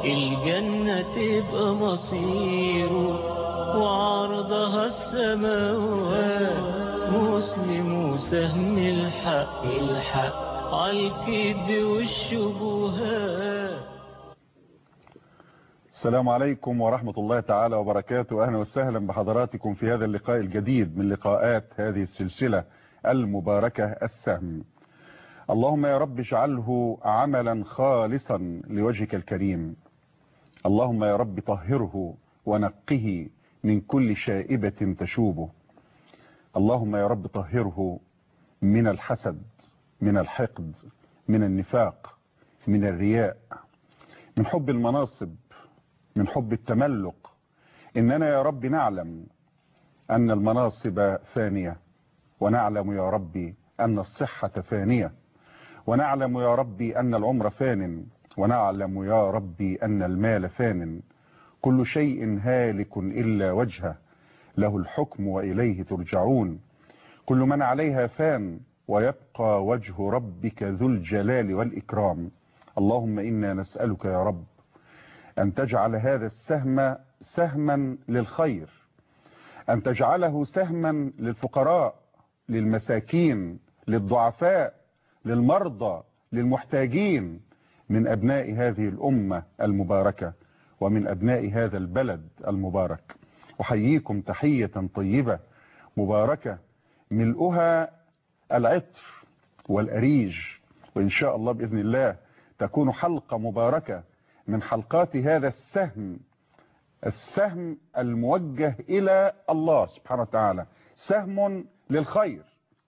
الجنة تبقى مصيره وعرضها السماوات مسلم وسهم الحق الحق عالكذب والشبهات السلام عليكم ورحمة الله تعالى وبركاته أهلا وسهلا بحضراتكم في هذا اللقاء الجديد من لقاءات هذه السلسلة المباركة السهم اللهم يا رب اجعله عملا خالصا لوجهك الكريم اللهم يا رب طهره ونقه من كل شائبة تشوبه اللهم يا رب طهره من الحسد من الحقد من النفاق من الرياء من حب المناصب من حب التملق إننا يا رب نعلم أن المناصب فانية ونعلم يا ربي أن الصحة فانية ونعلم يا ربي أن العمر فان ونعلم يا ربي أن المال فان كل شيء هالك إلا وجهه له الحكم وإليه ترجعون كل من عليها فان ويبقى وجه ربك ذو الجلال والإكرام اللهم إنا نسألك يا رب أن تجعل هذا السهم سهما للخير أن تجعله سهما للفقراء للمساكين للضعفاء للمرضى للمحتاجين من أبناء هذه الأمة المباركة ومن أبناء هذا البلد المبارك أحييكم تحية طيبة مباركة ملؤها العطر والأريج وإن شاء الله بإذن الله تكون حلقة مباركة من حلقات هذا السهم السهم الموجه إلى الله سبحانه وتعالى سهم للخير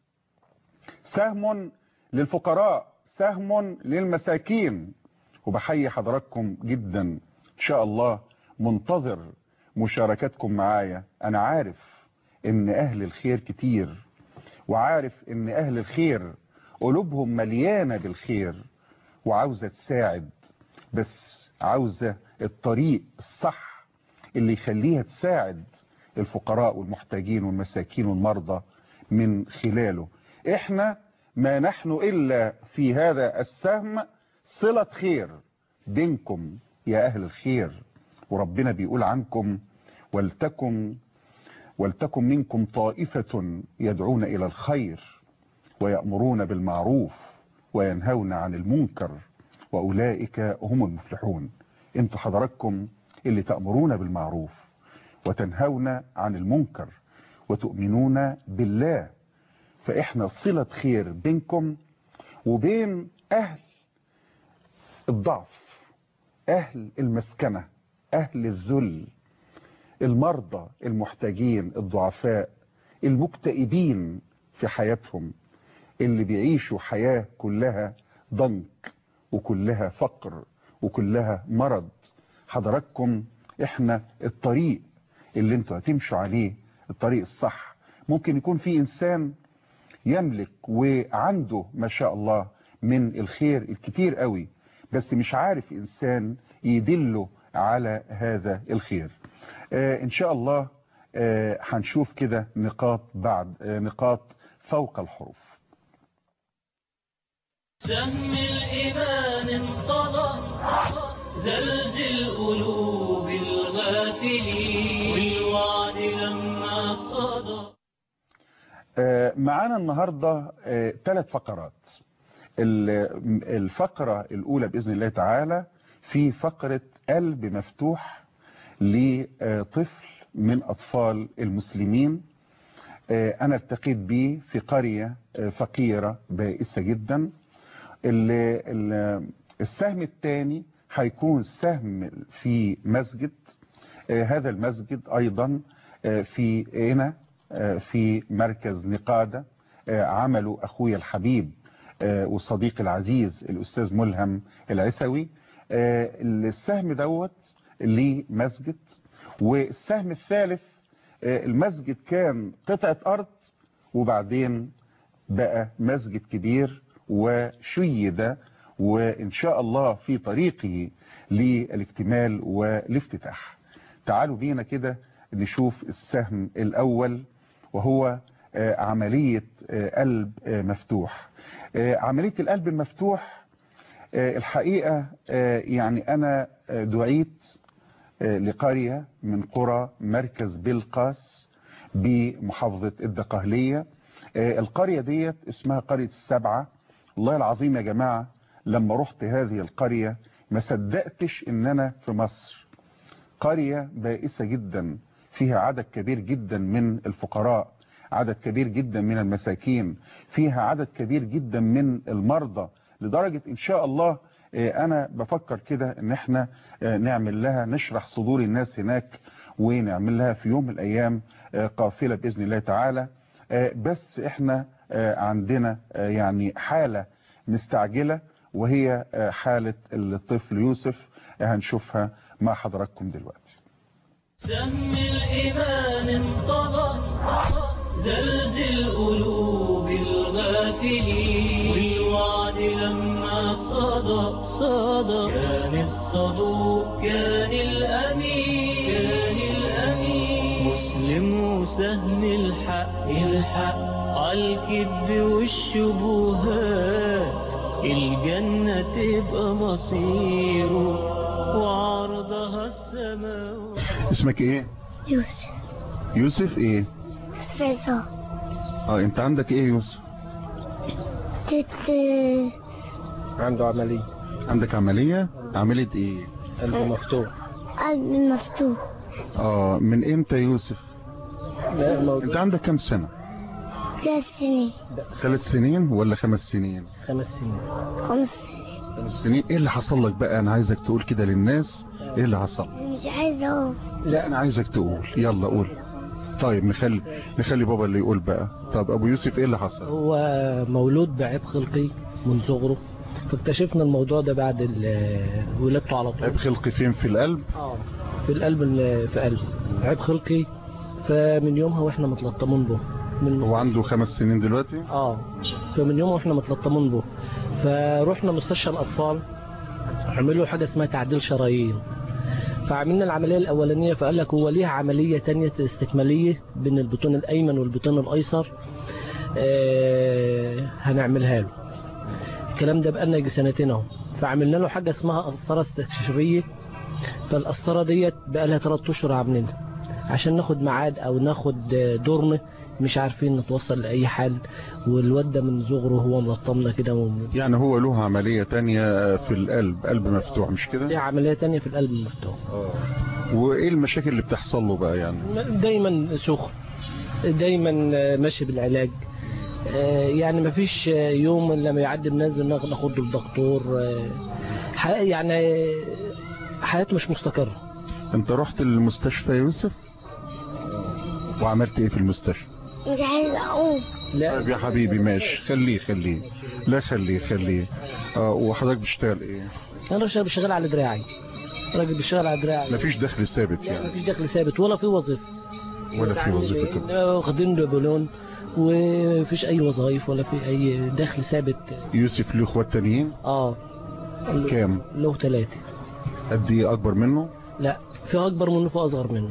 سهم للفقراء سهم للمساكين وبحيي حضراتكم جدا إن شاء الله منتظر مشاركتكم معايا أنا عارف إن أهل الخير كتير وعارف إن أهل الخير قلوبهم مليانة بالخير وعاوزة تساعد بس عاوزة الطريق الصح اللي يخليها تساعد الفقراء والمحتاجين والمساكين والمرضى من خلاله احنا ما نحن إلا في هذا السهم صلة خير بينكم يا أهل الخير وربنا بيقول عنكم ولتكن ولتكن منكم طائفة يدعون إلى الخير ويأمرون بالمعروف وينهون عن المنكر وأولئك هم المفلحون انتوا حضراتكم اللي تأمرون بالمعروف وتنهون عن المنكر وتؤمنون بالله فإحنا صلة خير بينكم وبين أهل الضعف أهل المسكنة أهل الذل المرضى المحتاجين الضعفاء المكتئبين في حياتهم اللي بيعيشوا حياة كلها ضنك وكلها فقر وكلها مرض حضراتكم احنا الطريق اللي انتوا هتمشوا عليه الطريق الصح ممكن يكون في انسان يملك وعنده ما شاء الله من الخير الكتير قوي بس مش عارف انسان يدله على هذا الخير آه ان شاء الله آه هنشوف كده نقاط بعد آه نقاط فوق الحروف سهم الإيمان انطلق زلزل قلوب الغافلين والوعد لما صدى معانا النهاردة ثلاث فقرات الفقرة الأولى بإذن الله تعالى في فقرة قلب مفتوح لطفل من أطفال المسلمين أنا التقيت به في قرية فقيرة بائسة جدا السهم الثاني هيكون سهم في مسجد هذا المسجد أيضا في هنا في مركز نقادة عمله أخويا الحبيب وصديقي العزيز الأستاذ ملهم العسوي السهم دوت ليه مسجد والسهم الثالث المسجد كان قطعة أرض وبعدين بقى مسجد كبير وشيد وإن شاء الله في طريقه للاكتمال والافتتاح تعالوا بينا كده نشوف السهم الأول وهو عملية قلب مفتوح عملية القلب المفتوح الحقيقة يعني أنا دعيت لقرية من قرى مركز بلقاس بمحافظة الدقهلية القرية ديت اسمها قرية السبعة والله العظيم يا جماعة لما رحت هذه القرية ما صدقتش ان انا في مصر قرية بائسة جدا فيها عدد كبير جدا من الفقراء عدد كبير جدا من المساكين فيها عدد كبير جدا من المرضى لدرجة ان شاء الله انا بفكر كده ان احنا نعمل لها نشرح صدور الناس هناك ونعمل لها في يوم من الايام قافلة باذن الله تعالى بس احنا عندنا يعني حالة مستعجلة وهي حالة الطفل يوسف هنشوفها مع حضراتكم دلوقتي سهم الإيمان انطلق زلزل قلوب الغافلين والوعد لما صدى صدى كان الصدوق كان الأمين كان الأمين مسلم وسهم الحق الحق عالكذب والشبهات الجنة تبقى مصيره وعرضها السماوات اسمك ايه يوسف يوسف ايه رضا اه انت عندك ايه يوسف تت عنده عملية عندك عملية عملية ايه قلبه مفتوح قلب مفتوح اه من امتى يوسف لا موجود انت عندك كم سنة ثلاث سنين ثلاث سنين ولا خمس سنين خمس سنين خمس خمس سنين ايه اللي حصل لك بقى انا عايزك تقول كده للناس ايه اللي حصل سنين مش عايزة أقول لا انا عايزك تقول يلا قول طيب نخلي نخلي بابا اللي يقول بقى طب ابو يوسف ايه اللي حصل هو مولود بعيب خلقي من صغره فاكتشفنا الموضوع ده بعد ال- ولادته على طول عيب خلقي فين في القلب اه في القلب ال- في قلبه عيب خلقي فمن يومها واحنا متلطمين به من هو عنده خمس سنين دلوقتي اه فمن يوم واحنا متلطمين به فروحنا مستشفى الاطفال عملوا حاجه اسمها تعديل شرايين فعملنا العمليه الاولانيه فقال لك هو ليها عمليه تانية استكماليه بين البطون الايمن والبطون الايسر آه هنعملها له الكلام ده بقالنا يجي سنتين اهو فعملنا له حاجه اسمها قسطره استكشافيه فالقسطره ديت بقى لها 3 اشهر عاملينها عشان ناخد ميعاد او ناخد دورن مش عارفين نتوصل لاي حل والواد ده من صغره هو ملطمنا كده وم- يعني هو له عملية تانية في القلب قلب مفتوح مش ليه كده عمليه تانية في القلب المفتوح وايه المشاكل اللي بتحصل له بقى يعني دايما سخن دايما ماشي بالعلاج آه، يعني ما فيش يوم الا لما يعدي منزل ناخد ناخده للدكتور آه، ح- يعني حياته مش مستقره انت رحت المستشفى يا يوسف وعملت ايه في المستشفى مش عايزة أقول لا طيب يا حبيبي ماشي خليه خليه لا خليه خليه اه وحضرتك بتشتغل ايه انا راجل شغال على دراعي راجل بيشتغل على دراعي مفيش دخل ثابت لا يعني مفيش دخل ثابت ولا في وظيفه ولا في وظيفة كده واخدين دبلون ومفيش اي وظائف ولا في اي دخل ثابت يوسف له اخوات تانيين اه كام له ثلاثة قد ايه اكبر منه لا في اكبر منه في اصغر منه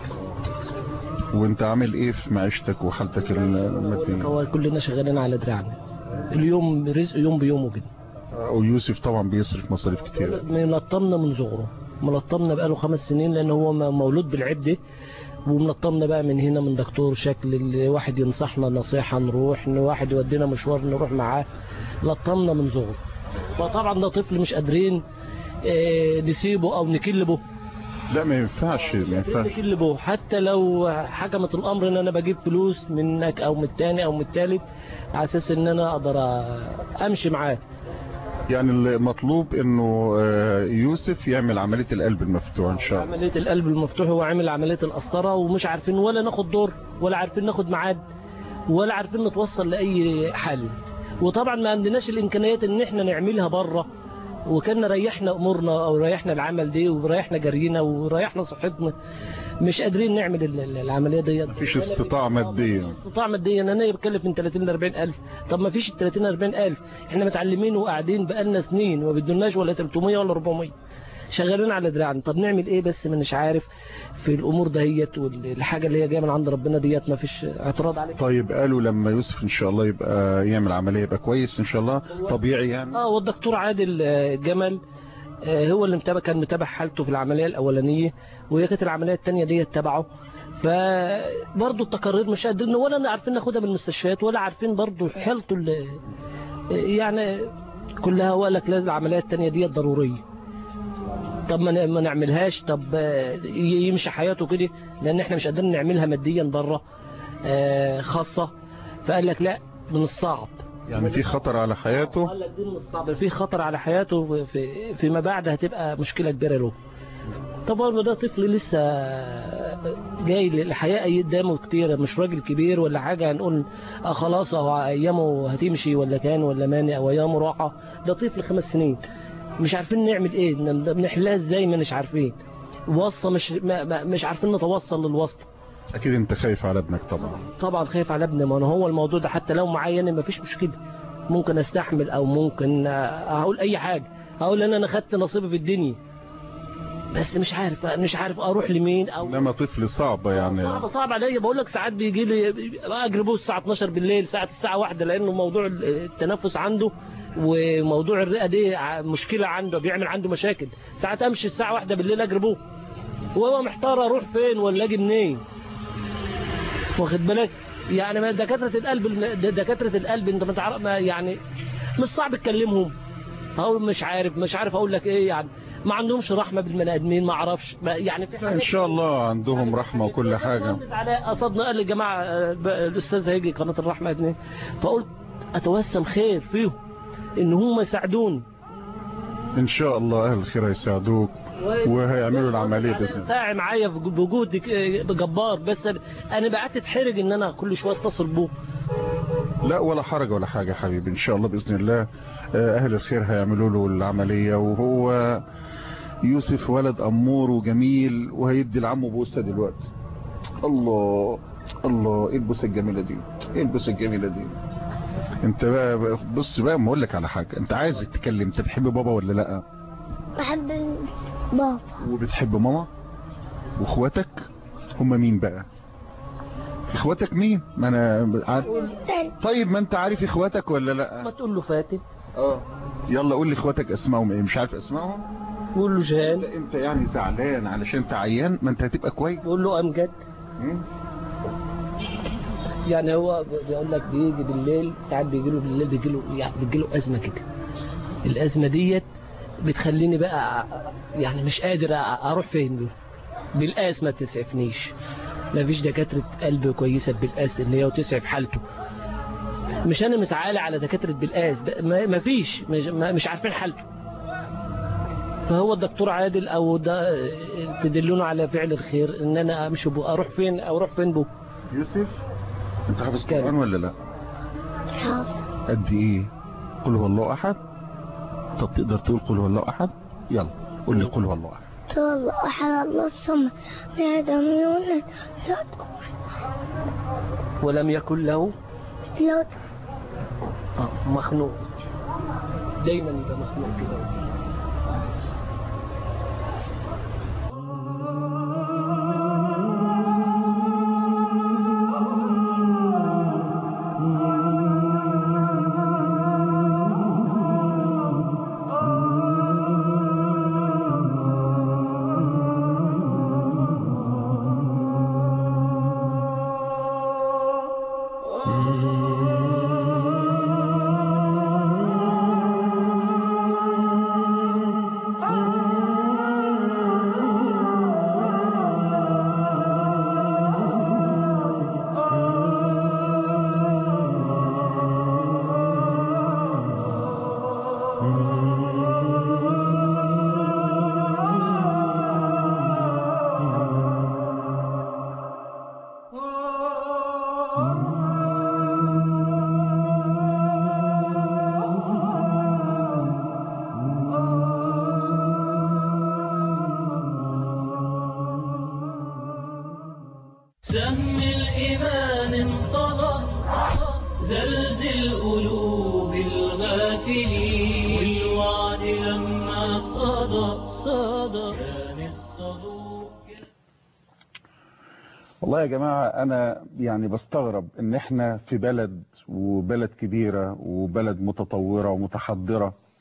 وانت عامل ايه في معيشتك وحالتك المادية هو كلنا شغالين على دراعنا اليوم رزق يوم بيومه كده ويوسف طبعا بيصرف مصاريف كتير ملطمنا من صغره ملطمنا بقاله خمس سنين لان هو م- مولود بالعيب ده وملطمنا بقى من هنا من دكتور شكل اللي واحد ينصحنا نصيحة نروح إن واحد يودينا مشوار نروح معاه لطمنا من صغره فطبعا ده طفل مش قادرين آه، نسيبه او نكلبه لا ما ينفعش ما ينفعش نكلبه حتى لو حكمت الامر ان انا بجيب فلوس منك او من التاني او من التالت على اساس ان انا اقدر أ- امشي معاه يعني المطلوب انه آه، يوسف يعمل عملية القلب المفتوح ان شاء الله عمليه القلب المفتوح هو عامل عمليه القسطره ومش عارفين ولا ناخد دور ولا عارفين ناخد ميعاد ولا عارفين نتوصل لاي حل وطبعا ما عندناش الامكانيات ان احنا نعملها بره وكان ريحنا امورنا او ريحنا العمل دي وريحنا جرينا وريحنا صحتنا مش قادرين نعمل ال- ال- العمليه دي مفيش استطاعة مادية استطاع ماديا انا بكلف من 30 ل 40 الف طب ما فيش ال 30 ل 40 الف احنا متعلمين وقاعدين بقالنا سنين وما بدوناش ولا 300 ولا 400 شغالين على دراعنا طب نعمل ايه بس ما مش عارف في الامور دهيت والحاجه اللي هي جايه من عند ربنا ديت ما فيش اعتراض عليها طيب قالوا لما يوسف ان شاء الله يبقى يعمل عملية يبقى كويس ان شاء الله طبيعي يعني اه والدكتور عادل آه، جمل آه، هو اللي متابع كان متابع حالته في العملية الأولانية وهي كانت العملية الثانية دي تبعه فبرضه التقارير مش قادرين ولا عارفين ناخدها من المستشفيات ولا عارفين برضه حالته اللي يعني كلها وقال لك لازم العملية الثانية دي ضرورية طب ما ن- ما نعملهاش طب آه، ي- يمشي حياته كده لان احنا مش قادرين نعملها ماديا بره آه، خاصة فقال لك لا من الصعب يعني في خطر على حياته قال لك دي من الصعب في خطر على حياته في فيما بعد هتبقى مشكلة كبيرة له طبعا ده طفل لسه جاي للحياة قدامه كتير مش راجل كبير ولا حاجة هنقول آه خلاص أو أيامه هتمشي ولا كان ولا مانع أو أيامه راحة ده طفل خمس سنين مش عارفين نعمل إيه بنحلها إزاي ما مش عارفين واسطة مش ما ما- مش عارفين نتوصل للواسطة اكيد انت خايف على ابنك طبعا طبعا خايف على ابني ما أنا هو الموضوع ده حتى لو معايا انا مفيش مشكله ممكن استحمل او ممكن آه، هقول اي حاجه هقول ان انا خدت نصيبي في الدنيا بس مش عارف مش عارف اروح لمين او انما طفل صعب يعني صعب صعب عليا بقول لك ساعات بيجي لي اجربه الساعه 12 بالليل ساعه الساعه 1 لانه موضوع التنفس عنده وموضوع الرئه دي ع- مشكله عنده بيعمل عنده مشاكل ساعات امشي الساعه 1 بالليل اجربه وهو محتار اروح فين ولا اجي منين واخد بالك يعني ما دكاتره القلب الم- دكاتره القلب انت ما تعرف ما يعني مش صعب تكلمهم او مش عارف مش عارف اقول لك ايه يعني ما عندهمش رحمه بالبني ادمين ما اعرفش ما- يعني في ان حاجات شاء الله عندهم رحمة وكل حاجة المهندس علاء قصدنا قال للجماعه آه، ب- الاستاذ هيجي قناه الرحمه ابني فقلت اتوسم خير فيهم ان هم يساعدوني ان شاء الله اهل الخير هيساعدوك وهيعملوا العملية بإذن الله ساعي معايا في بوجودك آه، جبار بس انا بقيت اتحرج ان انا كل شويه اتصل بوه لا ولا حرج ولا حاجة يا حبيبي ان شاء الله بإذن الله آه، اهل الخير هيعملوا له العملية وهو يوسف ولد امور وجميل وهيدي لعمه بوسة دلوقتي الله الله ايه البوسة الجميلة دي ايه البوسة الجميلة دي انت بقى بص بقى ما اقول لك على حاجة انت عايز تتكلم انت بتحب بابا ولا لا بحب بابا وبتحب ماما واخواتك هم مين بقى اخواتك مين ما انا عارف طيب ما انت عارف اخواتك ولا ما لا تقول له فاتن اه يلا قول لي اخواتك اسمائهم ايه مش عارف اسمائهم قول له جهان انت يعني زعلان علشان انت عيان ما انت هتبقى كويس قول له امجد مم؟ يعني هو بيقول لك بيجي بالليل ساعات بيجي له بالليل بيجي له يعني بيجي له ازمه كده الازمه ديت بتخليني بقى يعني مش قادر أ- اروح فين دول بالقاس ما تسعفنيش ما فيش دكاتره قلب كويسه بالقاس ان هي وتسعف حالته مش انا متعالى على دكاتره بالقاس ب- ما ما فيش مش, ما- مش عارفين حالته فهو الدكتور عادل او ده تدلونه على فعل الخير ان انا امشي بو اروح فين اروح فين بو يوسف انت حافظ كام؟ قرآن ولا لا حافظ قد ايه قل هو الله احد طب تقدر تقول قل هو الله احد يلا قول لي قل هو الله احد والله أحد الله الصمد لا لم يولد لا ولم يكن له لا آه، مخنوق دايما يبقى مخنوق كده سهم الإيمان انطلق زلزل قلوب الغافلين بالوعد لما صدى صدى كان الصدوق والله يا جماعة أنا يعني بستغرب إن إحنا في بلد وبلد كبيرة وبلد متطورة ومتحضرة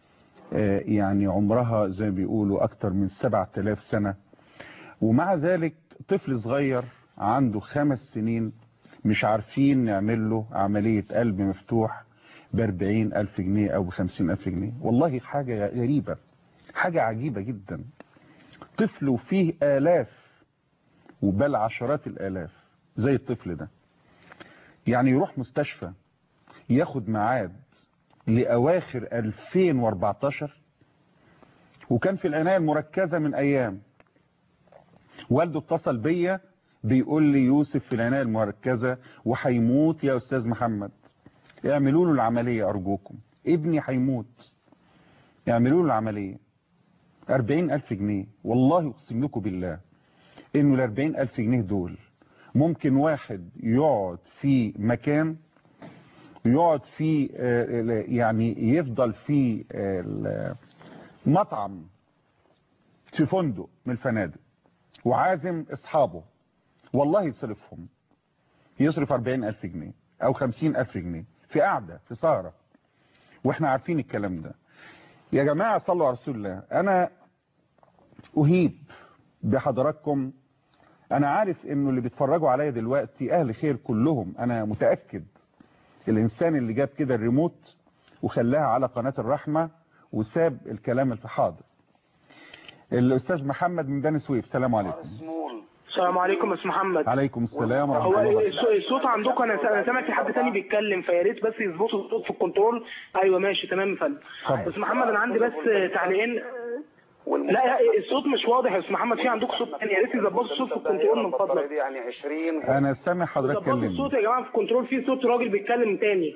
آه، يعني عمرها زي ما بيقولوا أكتر من 7000 سنة ومع ذلك طفل صغير عنده خمس سنين مش عارفين نعمل له عملية قلب مفتوح بأربعين ألف جنيه أو بخمسين ألف جنيه والله حاجة غريبة حاجة عجيبة جدا طفل وفيه آلاف وبل عشرات الآلاف زي الطفل ده يعني يروح مستشفى ياخد ميعاد لأواخر 2014 وكان في العناية المركزة من أيام والده اتصل بيا بيقول لي يوسف في العناية المركزة وهيموت يا أستاذ محمد اعملوا له العملية أرجوكم ابني هيموت اعملوا له العملية أربعين ألف جنيه والله أقسم لكم بالله إنه الأربعين ألف جنيه دول ممكن واحد يقعد في مكان يقعد في آه، يعني يفضل في آه، مطعم في فندق من الفنادق وعازم اصحابه والله يصرفهم يصرف 40 ألف جنيه أو 50 ألف جنيه في قعدة في سهرة واحنا عارفين الكلام ده يا جماعة صلوا على رسول الله أنا أهيب بحضراتكم أنا عارف إنه اللي بيتفرجوا عليا دلوقتي أهل خير كلهم أنا متأكد الإنسان اللي جاب كده الريموت وخلاها على قناة الرحمة وساب الكلام اللي في حاضر الأستاذ محمد من بني سويف السلام عليكم السلام عليكم يا استاذ محمد عليكم السلام ورحمة هو الله وبركاته الص- الصوت عندكم انا انا سامع في حد تاني بيتكلم فيا ريت بس يظبطوا الصوت في الكنترول ايوه ماشي تمام يا فندم اتفضل. بس محمد انا عندي بس تعليقين لا لا الصوت مش واضح يا استاذ محمد في عندكم صوت تاني يا ريت يظبطوا الصوت في الكنترول من فضلك يعني 20 أنا سامع حضرتك ظبطوا كلمني الصوت يا جماعه في الكنترول في صوت راجل بيتكلم تاني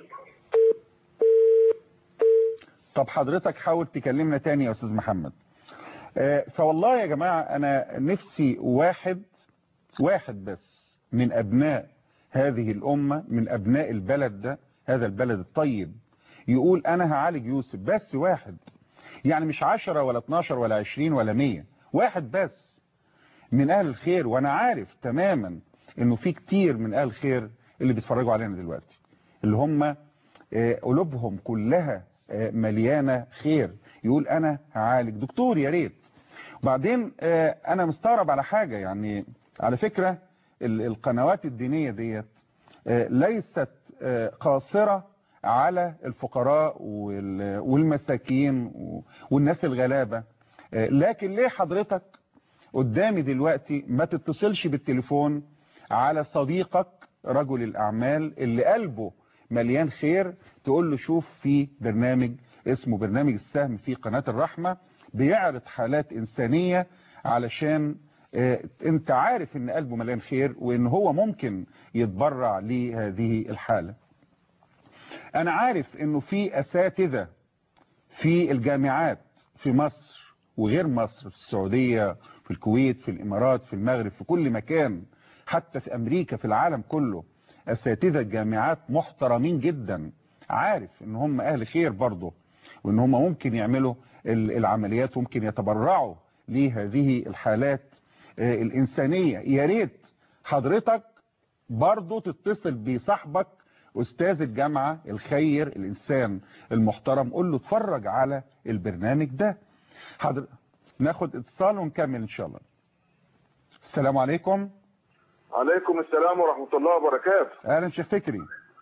طب حضرتك حاول تكلمنا تاني يا أستاذ محمد آه، فوالله يا جماعة أنا نفسي واحد واحد بس من أبناء هذه الأمة من أبناء البلد ده هذا البلد الطيب يقول أنا هعالج يوسف بس واحد يعني مش عشرة ولا 12 ولا 20 ولا 100 واحد بس من أهل الخير وأنا عارف تماما إنه في كتير من أهل الخير اللي بيتفرجوا علينا دلوقتي اللي هم آه، قلوبهم كلها آه، مليانة خير يقول أنا هعالج دكتور يا ريت وبعدين آه، أنا مستغرب على حاجة يعني على فكرة ال- القنوات الدينية ديت آه، ليست آه، قاصرة على الفقراء وال- والمساكين و- والناس الغلابة آه، لكن ليه حضرتك قدامي دلوقتي ما تتصلش بالتليفون على صديقك رجل الأعمال اللي قلبه مليان خير تقول له شوف في برنامج اسمه برنامج السهم في قناة الرحمة بيعرض حالات إنسانية علشان آه، انت عارف ان قلبه مليان خير وان هو ممكن يتبرع لهذه الحالة انا عارف انه في اساتذة في الجامعات في مصر وغير مصر في السعودية في الكويت في الامارات في المغرب في كل مكان حتى في امريكا في العالم كله اساتذة الجامعات محترمين جدا عارف ان هم اهل خير برضه وان هم ممكن يعملوا ال- العمليات وممكن يتبرعوا لهذه الحالات آه، الانسانية يا ريت حضرتك برضه تتصل بصاحبك استاذ الجامعة الخير الانسان المحترم قول له اتفرج على البرنامج ده حضر... ناخد اتصال ونكمل ان شاء الله السلام عليكم عليكم السلام ورحمة الله وبركاته اهلا شيخ فكري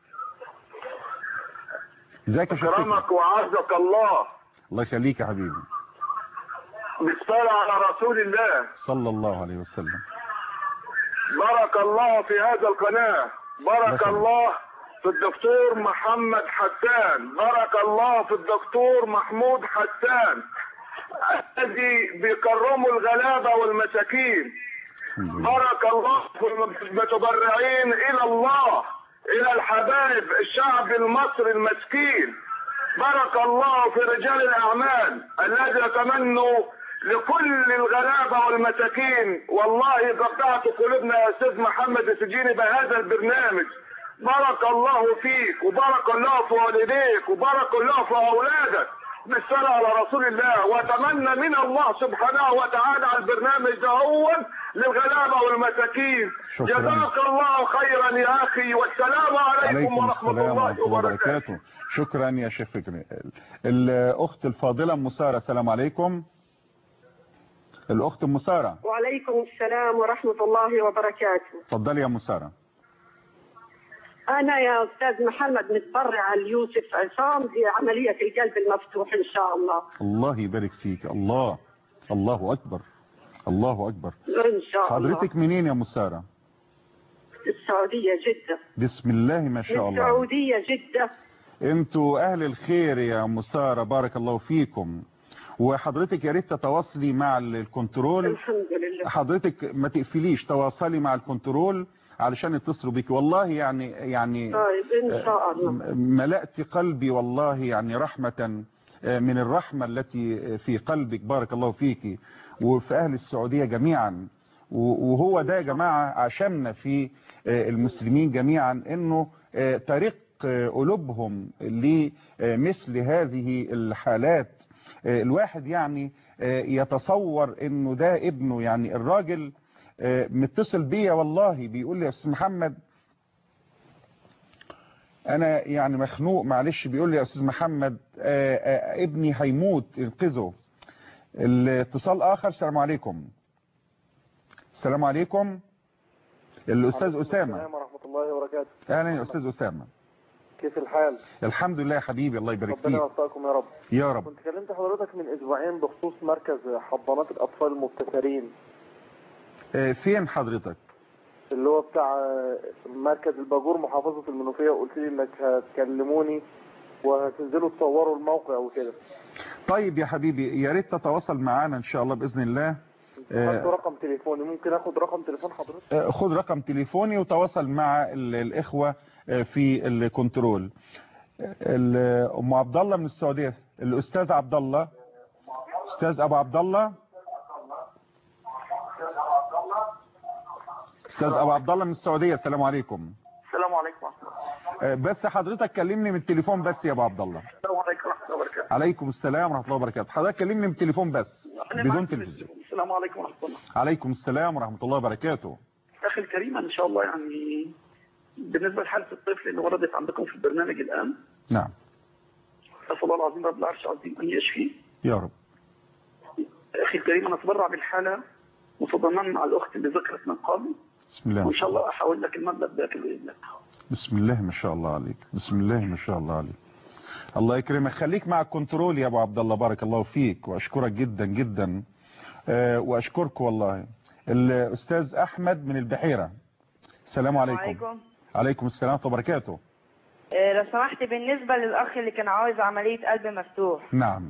ازيك يا شيخ فكري كرمك وعزك الله الله يخليك يا حبيبي بالصلاة على رسول الله صلى الله عليه وسلم بارك الله في هذا القناة بارك مثلا. الله في الدكتور محمد حسان بارك الله في الدكتور محمود حسان الذي بيكرموا الغلابة والمساكين الحمد لله. بارك الله في المتبرعين الى الله الى الحبايب الشعب المصري المسكين بارك الله في رجال الاعمال الذي يتمنوا لكل الغلابه والمساكين والله قطعت قلوبنا يا استاذ محمد السجيني بهذا البرنامج بارك الله فيك وبارك الله في والديك وبارك الله في اولادك بالصلاة على رسول الله واتمنى من الله سبحانه وتعالى على البرنامج ده هو للغلابة والمساكين شكراً. جزاك الله خيرا يا أخي والسلام عليكم عليكم ورحمة السلام الله ورحمة الله وبركاته وبركاته شكرا يا شيخ فكري الأخت الفاضلة أم سارة السلام عليكم الأخت أم سارة وعليكم السلام ورحمة الله وبركاته اتفضلي يا أم سارة أنا يا أستاذ محمد متبرع ليوسف عصام في عملية القلب المفتوح إن شاء الله الله يبارك فيك الله الله أكبر الله أكبر إن شاء الله حضرتك منين يا أم سارة السعودية جدة بسم الله ما شاء الله السعودية جدة انتوا اهل الخير يا ام ساره بارك الله فيكم وحضرتك يا ريت تتواصلي مع ال- الكنترول الحمد لله حضرتك ما تقفليش تواصلي مع الكنترول علشان يتصلوا بيك والله يعني يعني طيب إن شاء الله م- ملأت قلبي والله يعني رحمة آه، من الرحمة التي في قلبك بارك الله فيك وفي أهل السعودية جميعا و- وهو ده يا جماعة عشمنا في آه، المسلمين جميعا انه آه، طريق آه، قلوبهم لمثل هذه الحالات آه، الواحد يعني آه، يتصور انه ده ابنه يعني الراجل آه، متصل بيا والله بيقول لي يا استاذ محمد انا يعني مخنوق معلش بيقول لي يا استاذ محمد آه، آه، ابني هيموت انقذه الاتصال اخر السلام عليكم السلام عليكم الاستاذ اسامه السلام ورحمة الله وبركاته اهلا يا استاذ اسامه كيف الحال؟ الحمد لله يا حبيبي الله يبارك ربنا فيك يوفقكم يا رب يا رب كنت كلمت حضرتك من اسبوعين بخصوص مركز حضانات الاطفال المبتكرين آه، فين حضرتك اللي هو بتاع مركز الباجور محافظة المنوفية وقلت لي انك هتكلموني وهتنزلوا تصوروا الموقع وكده طيب يا حبيبي يا ريت تتواصل معانا ان شاء الله باذن الله آه، خدت رقم تليفوني ممكن اخد رقم تليفون حضرتك؟ آه، خد رقم تليفوني وتواصل مع ال- الاخوه آه، في الكنترول آه، ال- ام عبد الله من السعوديه الاستاذ عبد الله استاذ ابو عبد الله استاذ ابو عبد الله من السعوديه السلام عليكم السلام عليكم ورحمة الله آه، بس حضرتك كلمني من التليفون بس يا ابو عبد الله السلام عليكم ورحمة الله وبركاته عليكم السلام ورحمه الله وبركاته حضرتك كلمني من التليفون بس أنا بدون معك في تلفزيون السلام عليكم ورحمة الله عليكم السلام ورحمه الله وبركاته أخي الكريم إن شاء الله يعني بالنسبة لحالة الطفل اللي وردت عندكم في البرنامج الآن نعم أسأل الله العظيم رب العرش العظيم أن يشفيه يا رب أخي الكريم أنا أتبرع بالحالة متضمنا مع الأخت اللي ذكرت من قبل بسم الله ما وإن شاء شاء الله الله أحول لك المبلغ ده بإذن الله بسم الله ما شاء الله عليك بسم الله ما شاء الله عليك الله يكرمك خليك مع الكنترول يا ابو عبد الله بارك الله فيك واشكرك جدا جدا آه، واشكرك والله الاستاذ احمد من البحيره السلام عليكم عليكم عليكم السلام ورحمه الله وبركاته آه، لو سمحت بالنسبة للأخ اللي كان عاوز عملية قلب مفتوح نعم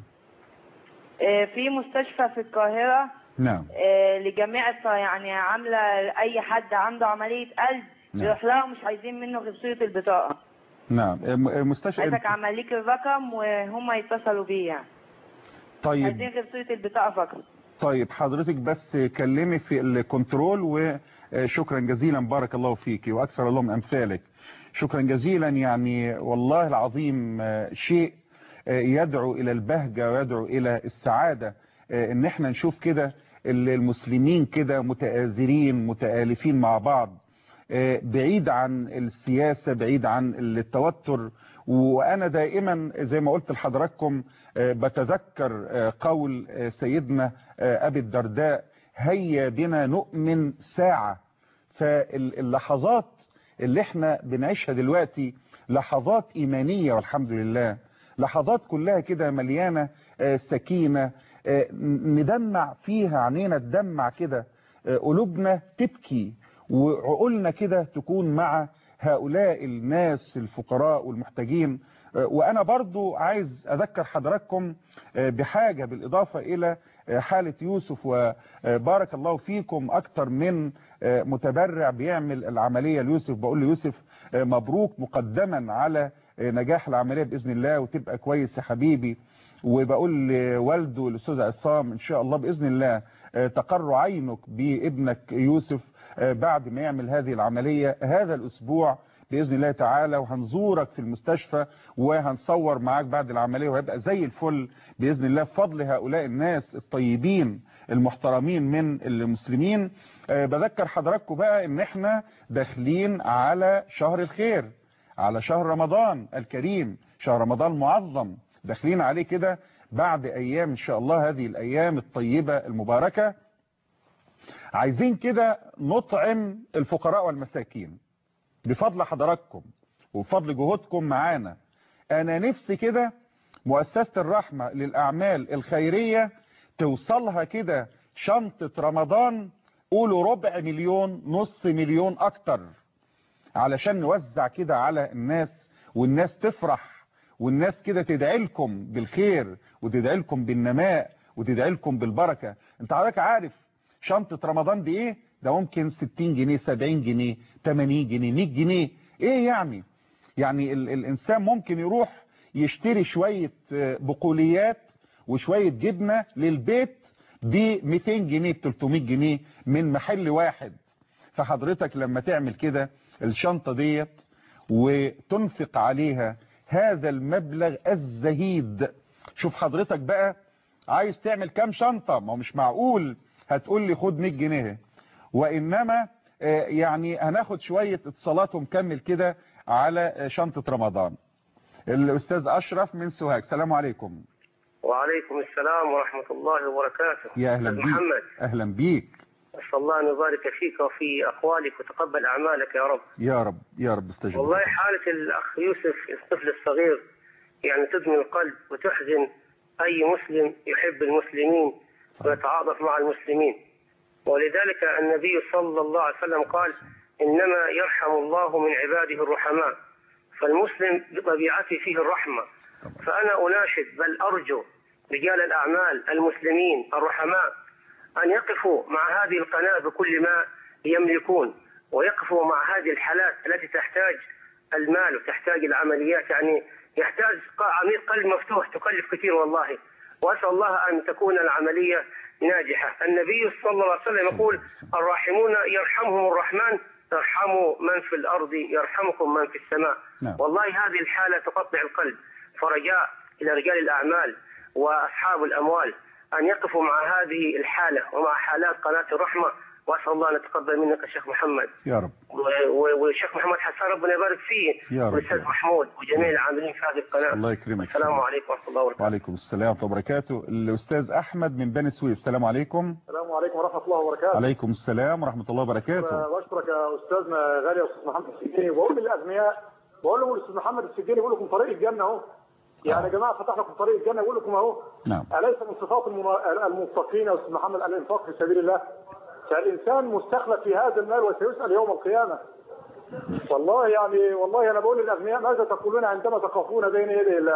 آه، في مستشفى في القاهرة نعم آه، لجميع الط- يعني عاملة أي حد عنده عملية قلب نعم. يروح لها مش عايزين منه غير صورة البطاقة نعم آه، م- آه، مستشفى عايزك اعمل ليك الرقم وهم يتصلوا بيه يعني طيب عايزين غير صورة البطاقة فقط طيب حضرتك بس كلمي في الكنترول وشكرا جزيلا بارك الله فيك واكثر الله من امثالك شكرا جزيلا يعني والله العظيم آه، شيء آه، يدعو الى البهجة ويدعو الى السعادة آه، ان احنا نشوف كده ال- المسلمين كده متآزرين متآلفين مع بعض آه، بعيد عن السياسة بعيد عن التوتر وأنا دائما زي ما قلت لحضراتكم آه، بتذكر آه، قول آه، سيدنا آه، أبي الدرداء هيا بنا نؤمن ساعة فاللحظات اللي احنا بنعيشها دلوقتي لحظات إيمانية والحمد لله لحظات كلها كده مليانة آه، سكينة آه، ندمع فيها عينينا تدمع كده آه، قلوبنا تبكي وعقولنا كده تكون مع هؤلاء الناس الفقراء والمحتاجين آه، وانا برضو عايز اذكر حضراتكم آه، بحاجة بالاضافة الى آه، حالة يوسف وبارك الله فيكم اكتر من آه، متبرع بيعمل العملية ليوسف بقول ليوسف آه، مبروك مقدما على آه، نجاح العملية باذن الله وتبقى كويس يا حبيبي وبقول لوالده الاستاذ عصام ان شاء الله باذن الله آه، تقر عينك بابنك يوسف آه، بعد ما يعمل هذه العملية هذا الاسبوع باذن الله تعالى وهنزورك في المستشفى وهنصور معاك بعد العمليه وهيبقى زي الفل باذن الله بفضل هؤلاء الناس الطيبين المحترمين من المسلمين آه، بذكر حضراتكم بقى ان احنا داخلين على شهر الخير على شهر رمضان الكريم شهر رمضان معظم داخلين عليه كده بعد ايام ان شاء الله هذه الايام الطيبة المباركة عايزين كده نطعم الفقراء والمساكين بفضل حضراتكم وبفضل جهودكم معانا انا نفسي كده مؤسسة الرحمة للاعمال الخيرية توصلها كده شنطة رمضان قولوا ربع مليون نص مليون اكتر علشان نوزع كده على الناس والناس تفرح والناس كده تدعي لكم بالخير وتدعي لكم بالنماء وتدعي لكم بالبركة انت حضرتك عارف شنطة رمضان دي ايه ده ممكن 60 جنيه 70 جنيه 80 جنيه 100 جنيه ايه يعني يعني ال الانسان ممكن يروح يشتري شوية آه، بقوليات وشوية جبنة للبيت ب 200 جنيه ب 300 جنيه من محل واحد فحضرتك لما تعمل كده الشنطة ديت وتنفق عليها هذا المبلغ الزهيد شوف حضرتك بقى عايز تعمل كام شنطة ما هو مش معقول هتقول لي خد 100 جنيه وإنما آه، يعني هناخد شوية اتصالات ونكمل كده على آه، شنطة رمضان الأستاذ أشرف من سوهاج سلام عليكم وعليكم السلام ورحمة الله وبركاته يا أهلا أستاذ بيك محمد أهلا بيك أسأل الله أن يبارك فيك وفي أقوالك وتقبل أعمالك يا رب يا رب يا رب استجب والله حالة الأخ يوسف الطفل الصغير يعني تدمي القلب وتحزن أي مسلم يحب المسلمين ويتعاطف مع المسلمين ولذلك النبي صلى الله عليه وسلم قال إنما يرحم الله من عباده الرحماء فالمسلم بطبيعته فيه الرحمة فأنا أناشد بل أرجو رجال الأعمال المسلمين الرحماء أن يقفوا مع هذه القناة بكل ما يملكون ويقفوا مع هذه الحالات التي تحتاج المال وتحتاج العمليات يعني يحتاج ق- عميق قلب مفتوح تكلف كثير والله وأسأل الله أن تكون العملية ناجحة النبي صلى الله عليه وسلم يقول الراحمون يرحمهم الرحمن ارحموا من في الأرض يرحمكم من في السماء نعم. والله هذه الحالة تقطع القلب فرجاء إلى رجال الأعمال وأصحاب الأموال أن يقفوا مع هذه الحالة ومع حالات قناة الرحمة وأسأل الله أن يتقبل منك الشيخ محمد يا رب و- و- والشيخ محمد حسان ربنا يبارك فيه يا رب. والأستاذ محمود وجميع العاملين في هذه القناة الله يكرمك السلام عليكم ورحمة الله وبركاته وعليكم السلام ورحمة الله وبركاته الأستاذ أحمد من بني سويف السلام عليكم السلام عليكم ورحمة الله وبركاته عليكم السلام ورحمة الله وبركاته بشكرك يا أستاذنا غالي يا أستاذ محمد السجيني وبقول للأغنياء بقول لهم الأستاذ محمد السجيني بيقول لكم طريق الجنة أهو يعني يا جماعة فتح لكم طريق الجنة بيقول لكم أهو نعم أليس من صفات المنا- المتقين يا أستاذ محمد الإنفاق في سبيل الله فالإنسان مستخلف في هذا المال وسيسأل يوم القيامة والله يعني والله أنا بقول للأغنياء ماذا تقولون عندما تقفون بين يدي الله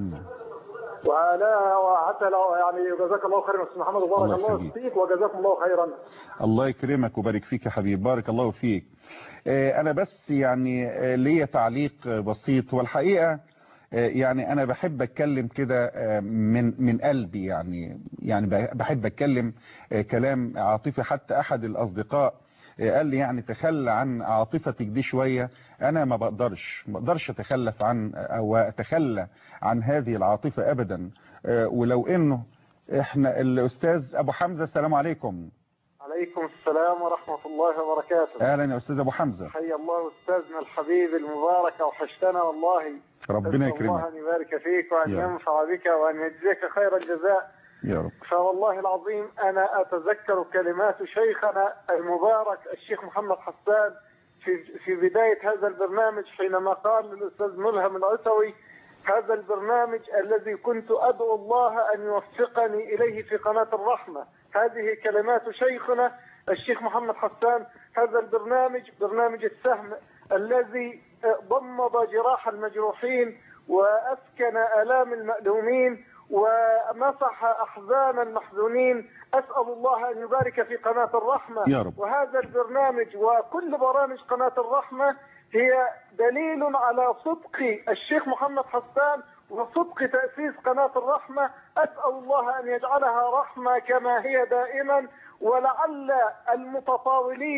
وأنا وحتى لو يعني جزاك الله خيرا يا أستاذ محمد وبارك الله الله يخليك. فيك وجزاكم الله خيرا الله يكرمك وبارك فيك يا حبيب بارك الله فيك آه، أنا بس يعني آه، ليا تعليق آه، بسيط والحقيقة آه، يعني أنا بحب أتكلم كده آه، من من قلبي يعني يعني بحب أتكلم آه، كلام عاطفي حتى أحد الأصدقاء آه، قال لي يعني تخلى عن عاطفتك دي شوية أنا ما بقدرش ما بقدرش أتخلف عن أو أتخلى عن هذه العاطفة أبدا آه، ولو إنه إحنا الأستاذ أبو حمزة السلام عليكم عليكم السلام ورحمة الله وبركاته اهلا يا استاذ ابو حمزه حي الله أستاذنا الحبيب المبارك وحشتنا والله ربنا أسأل الله يكرمك أن يبارك فيك وأن يا رب. ينفع بك وأن يجزيك خير الجزاء يا رب فوالله العظيم أنا أتذكر كلمات شيخنا المبارك الشيخ محمد حسان في في بداية هذا البرنامج حينما قال للأستاذ ملهم العسوي هذا البرنامج الذي كنت أدعو الله أن يوفقني إليه في قناة الرحمة هذه كلمات شيخنا الشيخ محمد حسان هذا البرنامج برنامج السهم الذي ضمد جراح المجروحين وأسكن آلام المألومين ومسح أحزان المحزونين أسأل الله أن يبارك في قناة الرحمة يا رب. وهذا البرنامج وكل برامج قناة الرحمة هي دليل على صدق الشيخ محمد حسان وصدق تأسيس قناة الرحمة أسأل الله أن يجعلها رحمة كما هي دائما ولعل المتطاولين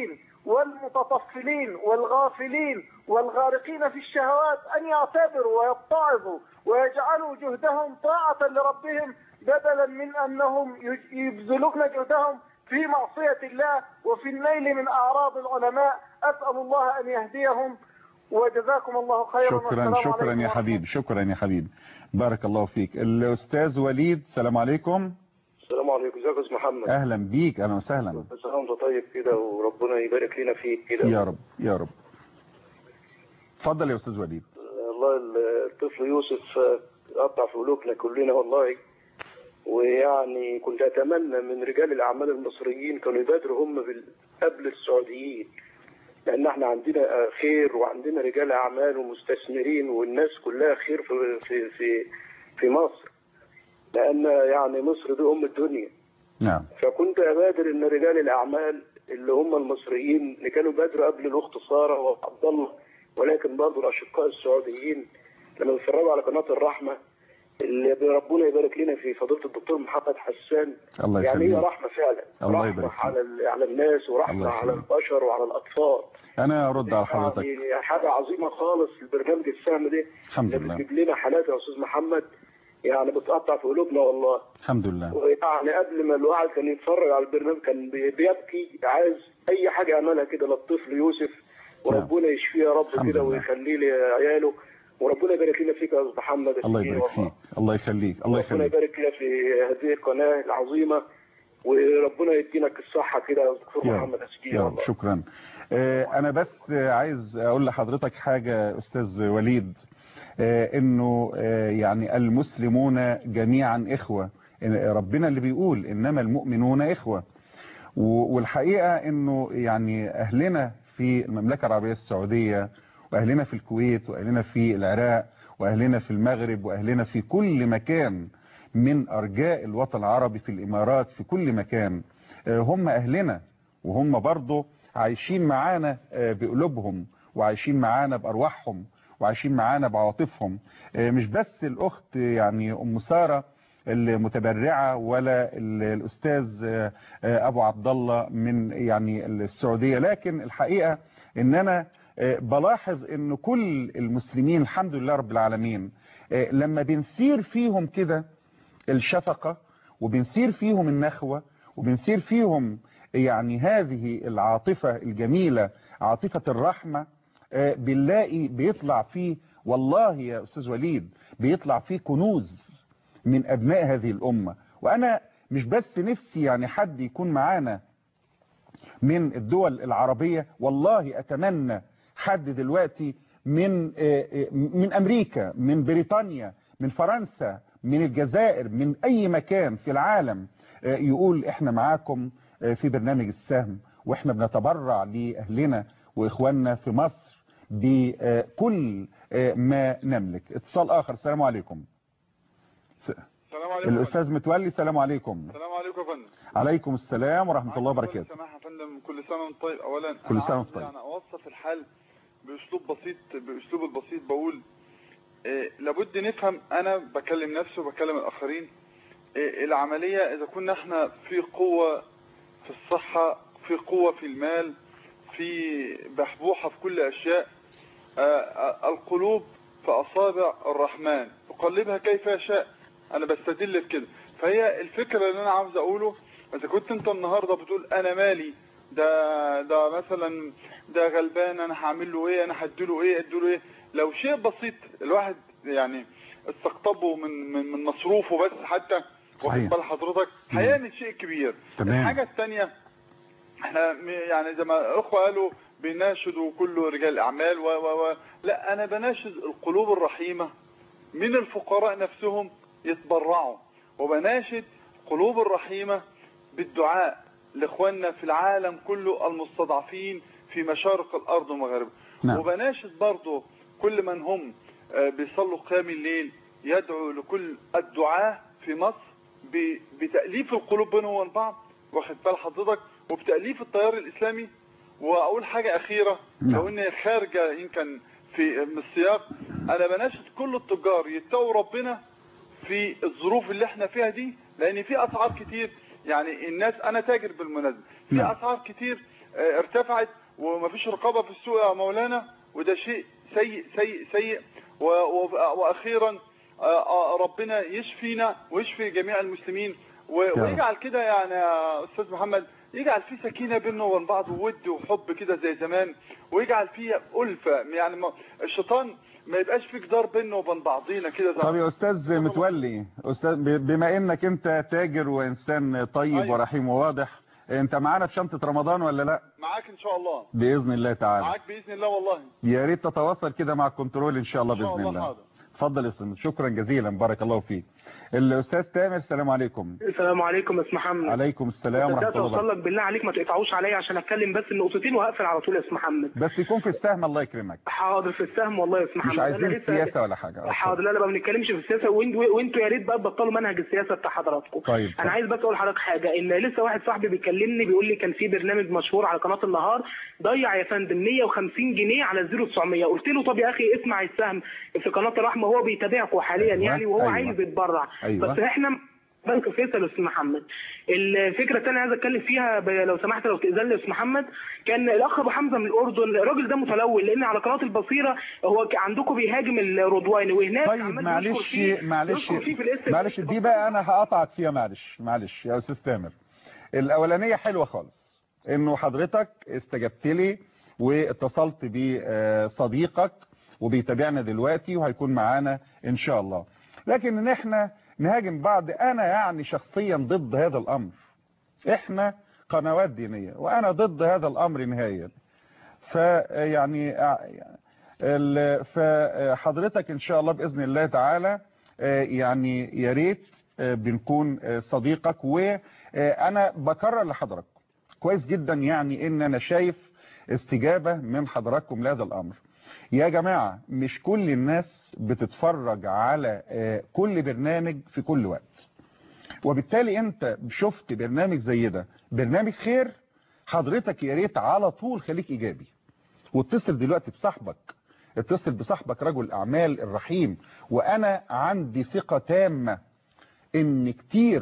والمتطفلين والغافلين والغارقين في الشهوات أن يعتبروا ويتعظوا ويجعلوا جهدهم طاعة لربهم بدلا من أنهم يبذلون جهدهم في معصية الله وفي النيل من أعراض العلماء أسأل الله أن يهديهم وجزاكم الله خيرا شكرا والسلام شكرا عليكم يا ورحمة حبيبي شكرا يا حبيبي بارك الله فيك الأستاذ وليد السلام عليكم السلام عليكم ازيك يا استاذ محمد أهلا بيك أهلا وسهلا كل سنه وانت طيب كده وربنا يبارك لنا فيك كده يا رب يا رب اتفضل يا أستاذ وليد والله الطفل يوسف قطع في قلوبنا كلنا والله ويعني كنت اتمنى من رجال الاعمال المصريين كانوا يبادروا هم بال- قبل السعوديين لان احنا عندنا خير وعندنا رجال اعمال ومستثمرين والناس كلها خير في في في في مصر لان يعني مصر دي ام الدنيا نعم فكنت ابادر ان رجال الاعمال اللي هم المصريين اللي كانوا بادروا قبل الاخت ساره وعبد الله ولكن برضه الاشقاء السعوديين لما بيتفرجوا على قناه الرحمه اللي ربنا يبارك لنا في فضيله الدكتور محمد حسان الله يعني هي يخليك رحمه فعلا الله رحمه يبارك فيك. على ال- على الناس الله ورحمه على يخليك. البشر وعلى الاطفال أنا أرد على حضرتك يعني حاجه عظيمه خالص البرنامج السهم ده الحمد اللي لله بتجيب لنا حالات يا استاذ محمد يعني بتقطع في قلوبنا والله الحمد لله ويعني قبل ما الواحد كان يتفرج على البرنامج كان بي- بيبكي عايز اي حاجه يعملها كده للطفل يوسف وربنا يشفيه يا رب الحمد كده لله. ويخليه لعياله وربنا يبارك لنا فيك يا استاذ محمد الله الشفيع يبارك والله. فيك الله يخليك الله ربنا يخليك يبارك لنا في هذه القناه العظيمه وربنا يدينك الصحه كده يا دكتور يا رب محمد الشفيع يا رب والله شكرا آه، انا بس آه، عايز اقول لحضرتك حاجة استاذ وليد آه، انه آه، يعني المسلمون جميعا اخوة إن ربنا اللي بيقول انما المؤمنون اخوة و- والحقيقة انه يعني اهلنا في المملكة العربية السعودية واهلنا في الكويت واهلنا في العراق واهلنا في المغرب واهلنا في كل مكان من ارجاء الوطن العربي في الامارات في كل مكان آه، هم اهلنا وهم برضه عايشين معانا آه، بقلوبهم وعايشين معانا بارواحهم وعايشين معانا بعواطفهم آه، مش بس الاخت يعني ام ساره المتبرعه ولا ال- الاستاذ آه، آه، ابو عبد الله من يعني السعوديه لكن الحقيقه ان انا آه، بلاحظ ان كل المسلمين الحمد لله رب العالمين آه، لما بنسير فيهم كده الشفقة وبنسير فيهم النخوة وبنسير فيهم يعني هذه العاطفة الجميلة عاطفة الرحمة آه، بنلاقي بيطلع فيه والله يا أستاذ وليد بيطلع فيه كنوز من أبناء هذه الأمة وأنا مش بس نفسي يعني حد يكون معانا من الدول العربية والله أتمنى حد دلوقتي من آه، آه، من أمريكا من بريطانيا من فرنسا من الجزائر من أي مكان في العالم آه، يقول إحنا معاكم آه، في برنامج السهم وإحنا بنتبرع لأهلنا وإخواننا في مصر بكل آه، ما نملك اتصال آخر السلام عليكم السلام عليكم الأستاذ متولي السلام عليكم السلام عليكم يا فندم عليكم السلام ورحمة الله وبركاته سماحة يا فندم كل سنة وانت طيب أولا كل أنا سنة عاوز وانت طيب. يعني أوصف الحال بأسلوب بسيط بأسلوب البسيط بقول إيه لابد نفهم أنا بكلم نفسي وبكلم الآخرين إيه العملية إذا كنا احنا في قوة في الصحة في قوة في المال في بحبوحة في كل أشياء آه، آه، القلوب في أصابع الرحمن يقلبها كيف يشاء أنا بستدل بكده فهي الفكرة اللي أنا عاوز أقوله إذا كنت أنت النهاردة بتقول أنا مالي ده ده مثلا ده غلبان أنا هعمل له إيه أنا هديله إيه أديله إيه لو شيء بسيط الواحد يعني استقطبه من من من مصروفه بس حتى واخد صحيح. بال حضرتك هيعمل شيء كبير تمام. الحاجة الثانية احنا م- يعني زي ما الاخوه قالوا بيناشدوا كل رجال الاعمال و و و لا انا بناشد القلوب الرحيمه من الفقراء نفسهم يتبرعوا وبناشد القلوب الرحيمه بالدعاء لاخواننا في العالم كله المستضعفين في مشارق الارض ومغاربها نعم. وبناشد برضه كل من هم آه، بيصلوا قيام الليل يدعو لكل الدعاة في مصر ب- بتأليف القلوب بينهم وبين بعض واخد بال حضرتك وبتأليف التيار الإسلامي وأقول حاجة أخيرة نعم. لو إن خارجة يمكن في من السياق أنا بناشد كل التجار يتقوا ربنا في الظروف اللي احنا فيها دي لأن في أسعار كتير يعني الناس أنا تاجر بالمناسبة في نعم. أسعار كتير آه، ارتفعت ومفيش رقابة في السوق يا مولانا وده شيء سيء سيء سيء و- و- وأخيرا آه، آه، ربنا يشفينا ويشفي جميع المسلمين و- رب. ويجعل كده يعني يا أستاذ محمد يجعل في سكينة بيننا وبين بعض وود وحب كده زي زمان ويجعل فيه ألفة يعني ما- الشيطان ما يبقاش في جدار بيننا وبين بعضينا كده زي طب يا استاذ متولي استاذ ب- بما انك انت تاجر وانسان طيب أيوة. ورحيم وواضح انت معانا في شنطة رمضان ولا لا معاك إن شاء الله باذن الله تعالى معاك بإذن الله والله يا ريت تتواصل كده مع الكنترول ان شاء الله إن شاء باذن الله الله حاضر. اتفضل يا استاذ شكرا جزيلا بارك الله فيك الاستاذ تامر السلام عليكم السلام عليكم يا اسم محمد عليكم السلام ورحمه صدقت الله اوصل وبركاته لك بالله عليك ما تقطعوش عليا عشان اتكلم بس النقطتين وهقفل على طول يا اسم محمد بس يكون في السهم الله يكرمك حاضر في السهم والله يا اسم محمد مش أنا عايزين لسه- سياسه ولا حاجه حاضر لا لا ما بنتكلمش في السياسه وإن- وانتوا يا ريت بقى تبطلوا منهج السياسه بتاع حضراتكم طيب انا عايز بس اقول لحضرتك حاجه ان لسه واحد صاحبي بيكلمني بيقول لي كان في برنامج مشهور على قناه النهار ضيع يا فندم 150 جنيه على 0900 قلت له طب يا اخي اسمع السهم في قناه الرحمه هو بيتابعكم حاليا أيوة، يعني وهو أيوة. عايز يتبرع أيوة. بس احنا بنك فيصل يا استاذ محمد الفكره الثانيه عايز اتكلم فيها ب- لو سمحت لو تاذن لي يا استاذ محمد كان الاخ ابو حمزه من الاردن الراجل ده متلون لان على قناه البصيره هو ك- عندكم بيهاجم الرضواني وهناك طيب عمال معلش يشكر فيه- معلش يشكر فيه في الاسم معلش دي بقى انا هقطعك فيها معلش معلش يا استاذ تامر الاولانيه حلوه خالص انه حضرتك استجبت لي واتصلت بصديقك وبيتابعنا دلوقتي وهيكون معانا ان شاء الله لكن ان احنا نهاجم بعض انا يعني شخصيا ضد هذا الامر احنا قنوات دينيه وانا ضد هذا الامر نهائيا فيعني ال- فحضرتك ان شاء الله باذن الله تعالى آه، يعني يا ريت آه، بنكون آه، صديقك وانا بكرر لحضرتك كويس جدا يعني ان انا شايف استجابة من حضراتكم لهذا الامر يا جماعة مش كل الناس بتتفرج على آه، كل برنامج في كل وقت وبالتالي انت شفت برنامج زي ده برنامج خير حضرتك يا ريت على طول خليك ايجابي واتصل دلوقتي بصاحبك اتصل بصاحبك رجل اعمال الرحيم وانا عندي ثقة تامة ان كتير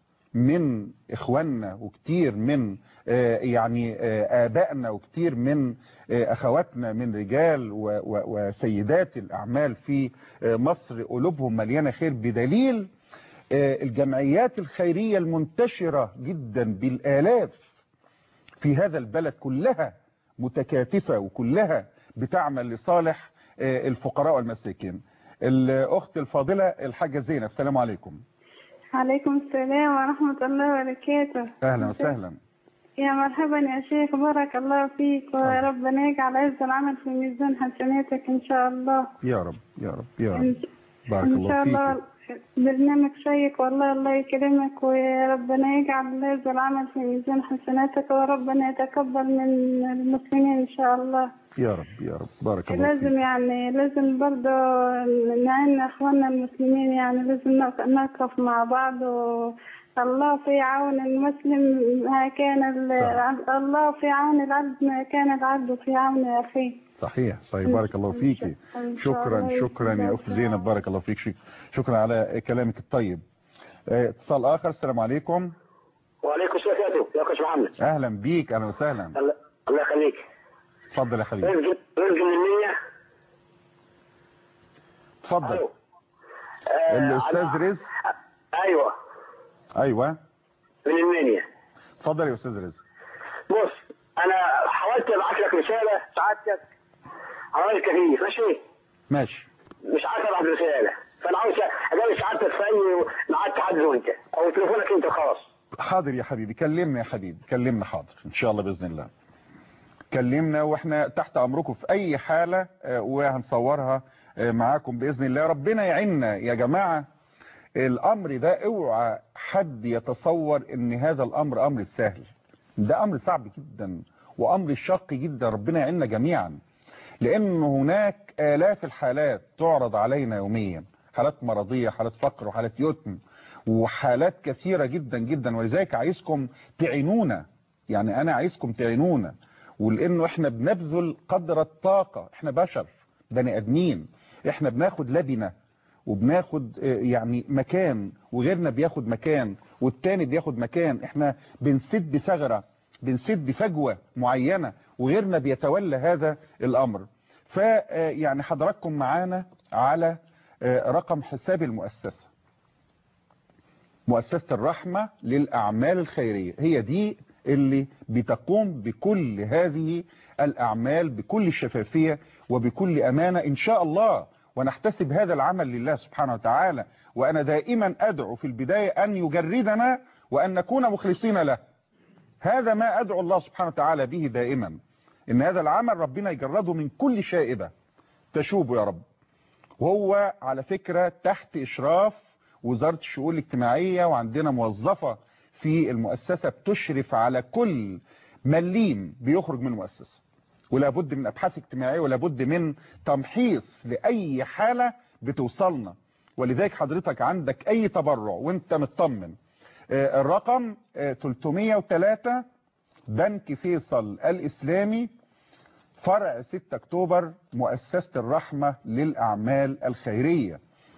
من اخواننا وكتير من آه، يعني آه، ابائنا وكتير من آه، اخواتنا من رجال و- و- وسيدات الاعمال في آه، مصر قلوبهم مليانة خير بدليل آه، الجمعيات الخيرية المنتشرة جدا بالالاف في هذا البلد كلها متكاتفة وكلها بتعمل لصالح آه، الفقراء والمساكين الأخت الفاضلة الحاجة زينب السلام عليكم عليكم السلام ورحمة الله وبركاته أهلا وسهلا يا مرحبا يا شيخ بارك الله فيك وربنا يجعل عز العمل في ميزان حسناتك إن شاء الله يا رب يا رب يا رب إن بارك إن الله شاء فيك الله برنامج شيق والله الله يكرمك وربنا يجعل هذا العمل في ميزان حسناتك وربنا يتقبل من المسلمين إن شاء الله يا رب يا رب بارك الله لازم فيك يعني لازم برضه نعين اخواننا المسلمين يعني لازم نق- نقف مع بعض الله في عون المسلم ما كان ال- الله في عون العبد ما كان العبد في عون اخيه صحيح صحيح بارك الله فيك إن شاء شكرا الله شكرا يا يجزاك أخت زينب بارك الله فيك شك- شكرا على كلامك الطيب آه، اتصال آخر السلام عليكم وعليكم السلام ورحمة الله يا محمد أهلا بيك أهلا وسهلا الله الله يخليك اتفضل يا حبيبي رزق رزق من النية اتفضل آه، الأستاذ أنا- رزق ايوه أيوة من المنيا اتفضل يا أستاذ رزق بص انا حاولت ابعت لك رسالة سعادتك عمال كفيف ماشي ماشي مش عارف ابعت رسالة فانا عاوز اجابي سعادتك في اي ميعاد تحدده انت او تليفونك انت خلاص حاضر يا حبيبي كلمنا يا حبيبي كلمنا حاضر ان شاء الله باذن الله كلمنا واحنا تحت امركم في اي حالة آه، وهنصورها آه، معاكم باذن الله ربنا يعيننا يا جماعة الامر ده اوعى حد يتصور ان هذا الامر امر سهل ده امر صعب جدا وامر شاق جدا ربنا يعيننا جميعا لان هناك الاف الحالات تعرض علينا يوميا حالات مرضية حالات فقر وحالات يتم وحالات كثيرة جدا جدا ولذلك عايزكم تعينونا يعني انا عايزكم تعينونا ولانه احنا بنبذل قدر الطاقة احنا بشر بني ادمين احنا بناخد لبنة وبناخد آه، يعني مكان وغيرنا بياخد مكان والتاني بياخد مكان احنا بنسد ثغرة بنسد فجوة معينة وغيرنا بيتولى هذا الامر فيعني حضراتكم معانا على رقم حساب المؤسسة مؤسسة الرحمة للأعمال الخيرية هي دي اللي بتقوم بكل هذه الأعمال بكل شفافية وبكل أمانة إن شاء الله ونحتسب هذا العمل لله سبحانه وتعالى وأنا دائما أدعو في البداية أن يجردنا وأن نكون مخلصين له هذا ما أدعو الله سبحانه وتعالى به دائما إن هذا العمل ربنا يجرده من كل شائبة تشوب يا رب وهو على فكرة تحت إشراف وزارة الشؤون الاجتماعية وعندنا موظفة في المؤسسة بتشرف على كل مليم بيخرج من المؤسسة ولا بد من أبحاث اجتماعية ولا بد من تمحيص لأي حالة بتوصلنا ولذلك حضرتك عندك أي تبرع وانت مطمن آه الرقم آه 303 بنك فيصل الإسلامي فرع 6 أكتوبر مؤسسة الرحمة للأعمال الخيرية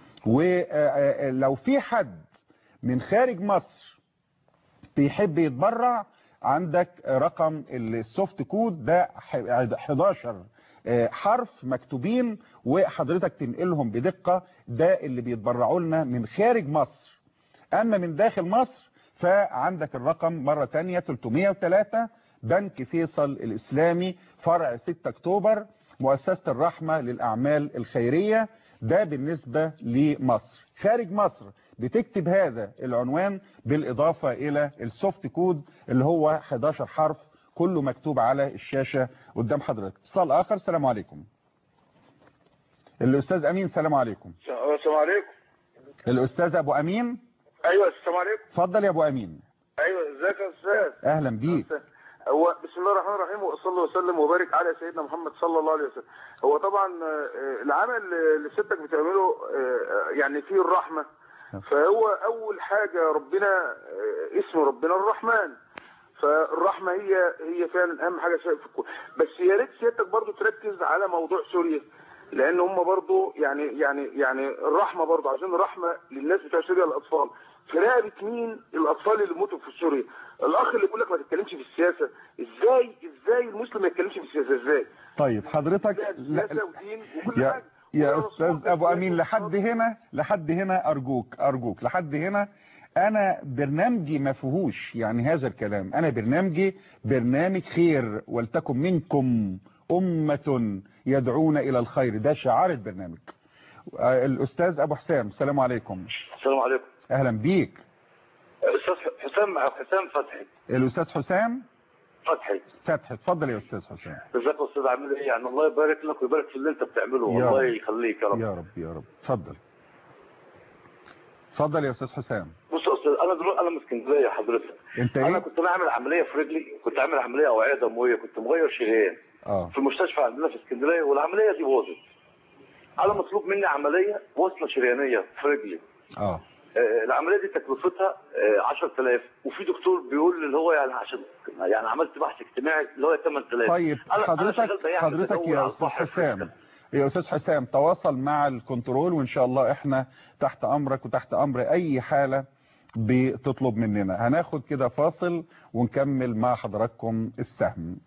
ولو في حد من خارج مصر بيحب يتبرع عندك رقم السوفت كود ده 11 حرف مكتوبين وحضرتك تنقلهم بدقة ده اللي بيتبرعوا لنا من خارج مصر أما من داخل مصر فعندك الرقم مرة تانية 303 بنك فيصل الإسلامي فرع 6 أكتوبر مؤسسة الرحمة للأعمال الخيرية ده بالنسبة لمصر خارج مصر بتكتب هذا العنوان بالإضافة إلى السوفت كود اللي هو 11 حرف كله مكتوب على الشاشة قدام حضرتك اتصال آخر السلام عليكم الأستاذ أمين السلام عليكم السلام عليكم الأستاذ أبو أمين أيوة السلام عليكم اتفضل يا أبو أمين أيوة ازيك يا أستاذ أهلا بيك هو بسم الله الرحمن الرحيم وصلى وسلم وبارك على سيدنا محمد صلى الله عليه وسلم هو طبعا العمل اللي ستك بتعمله يعني فيه الرحمة فهو اول حاجة ربنا اسم ربنا الرحمن فالرحمة هي هي فعلا اهم حاجة في الكون بس يا ريت سيادتك برضو تركز على موضوع سوريا لان هم برضو يعني يعني يعني الرحمة برضو عشان الرحمة للناس بتوع سوريا الاطفال في رقبة مين الاطفال اللي موتوا في سوريا الاخ اللي بيقول لك ما تتكلمش في السياسة ازاي ازاي المسلم ما يتكلمش في السياسة ازاي طيب حضرتك سياسة ودين وكل يا حاجة يا استاذ ابو امين لحد هنا لحد هنا ارجوك ارجوك لحد هنا انا برنامجي ما فيهوش يعني هذا الكلام انا برنامجي برنامج خير ولتكن منكم امة يدعون الى الخير ده شعار البرنامج الاستاذ ابو حسام السلام عليكم السلام عليكم اهلا بيك استاذ حسام مع حسام فتحي الاستاذ حسام فتحي فتحي اتفضل يا استاذ حسام ازيك يا استاذ عامل ايه يعني الله يبارك لك ويبارك في اللي انت بتعمله يا والله رب. يخليك يا رب يا رب يا رب اتفضل اتفضل يا استاذ حسام بص يا استاذ انا دلوقتي انا من اسكندريه حضرتك انت انا ايه كنت بعمل عمليه في رجلي كنت عامل عمليه اوعيه دمويه كنت مغير شريان اه في المستشفى عندنا في اسكندريه والعمليه دي باظت انا مطلوب مني عمليه وصله شريانيه في رجلي اه آه، العمليه دي تكلفتها آه، 10000 وفي دكتور بيقول اللي هو يعني عشان يعني عملت بحث اجتماعي اللي هو 8000 طيب أنا- أنا حضرتك شغال بياع حضرتك متداول يا على استاذ البحر. حسام يا استاذ حسام تواصل مع الكنترول وان شاء الله احنا تحت امرك وتحت امر اي حالة بتطلب مننا هناخد كده فاصل ونكمل مع حضراتكم السهم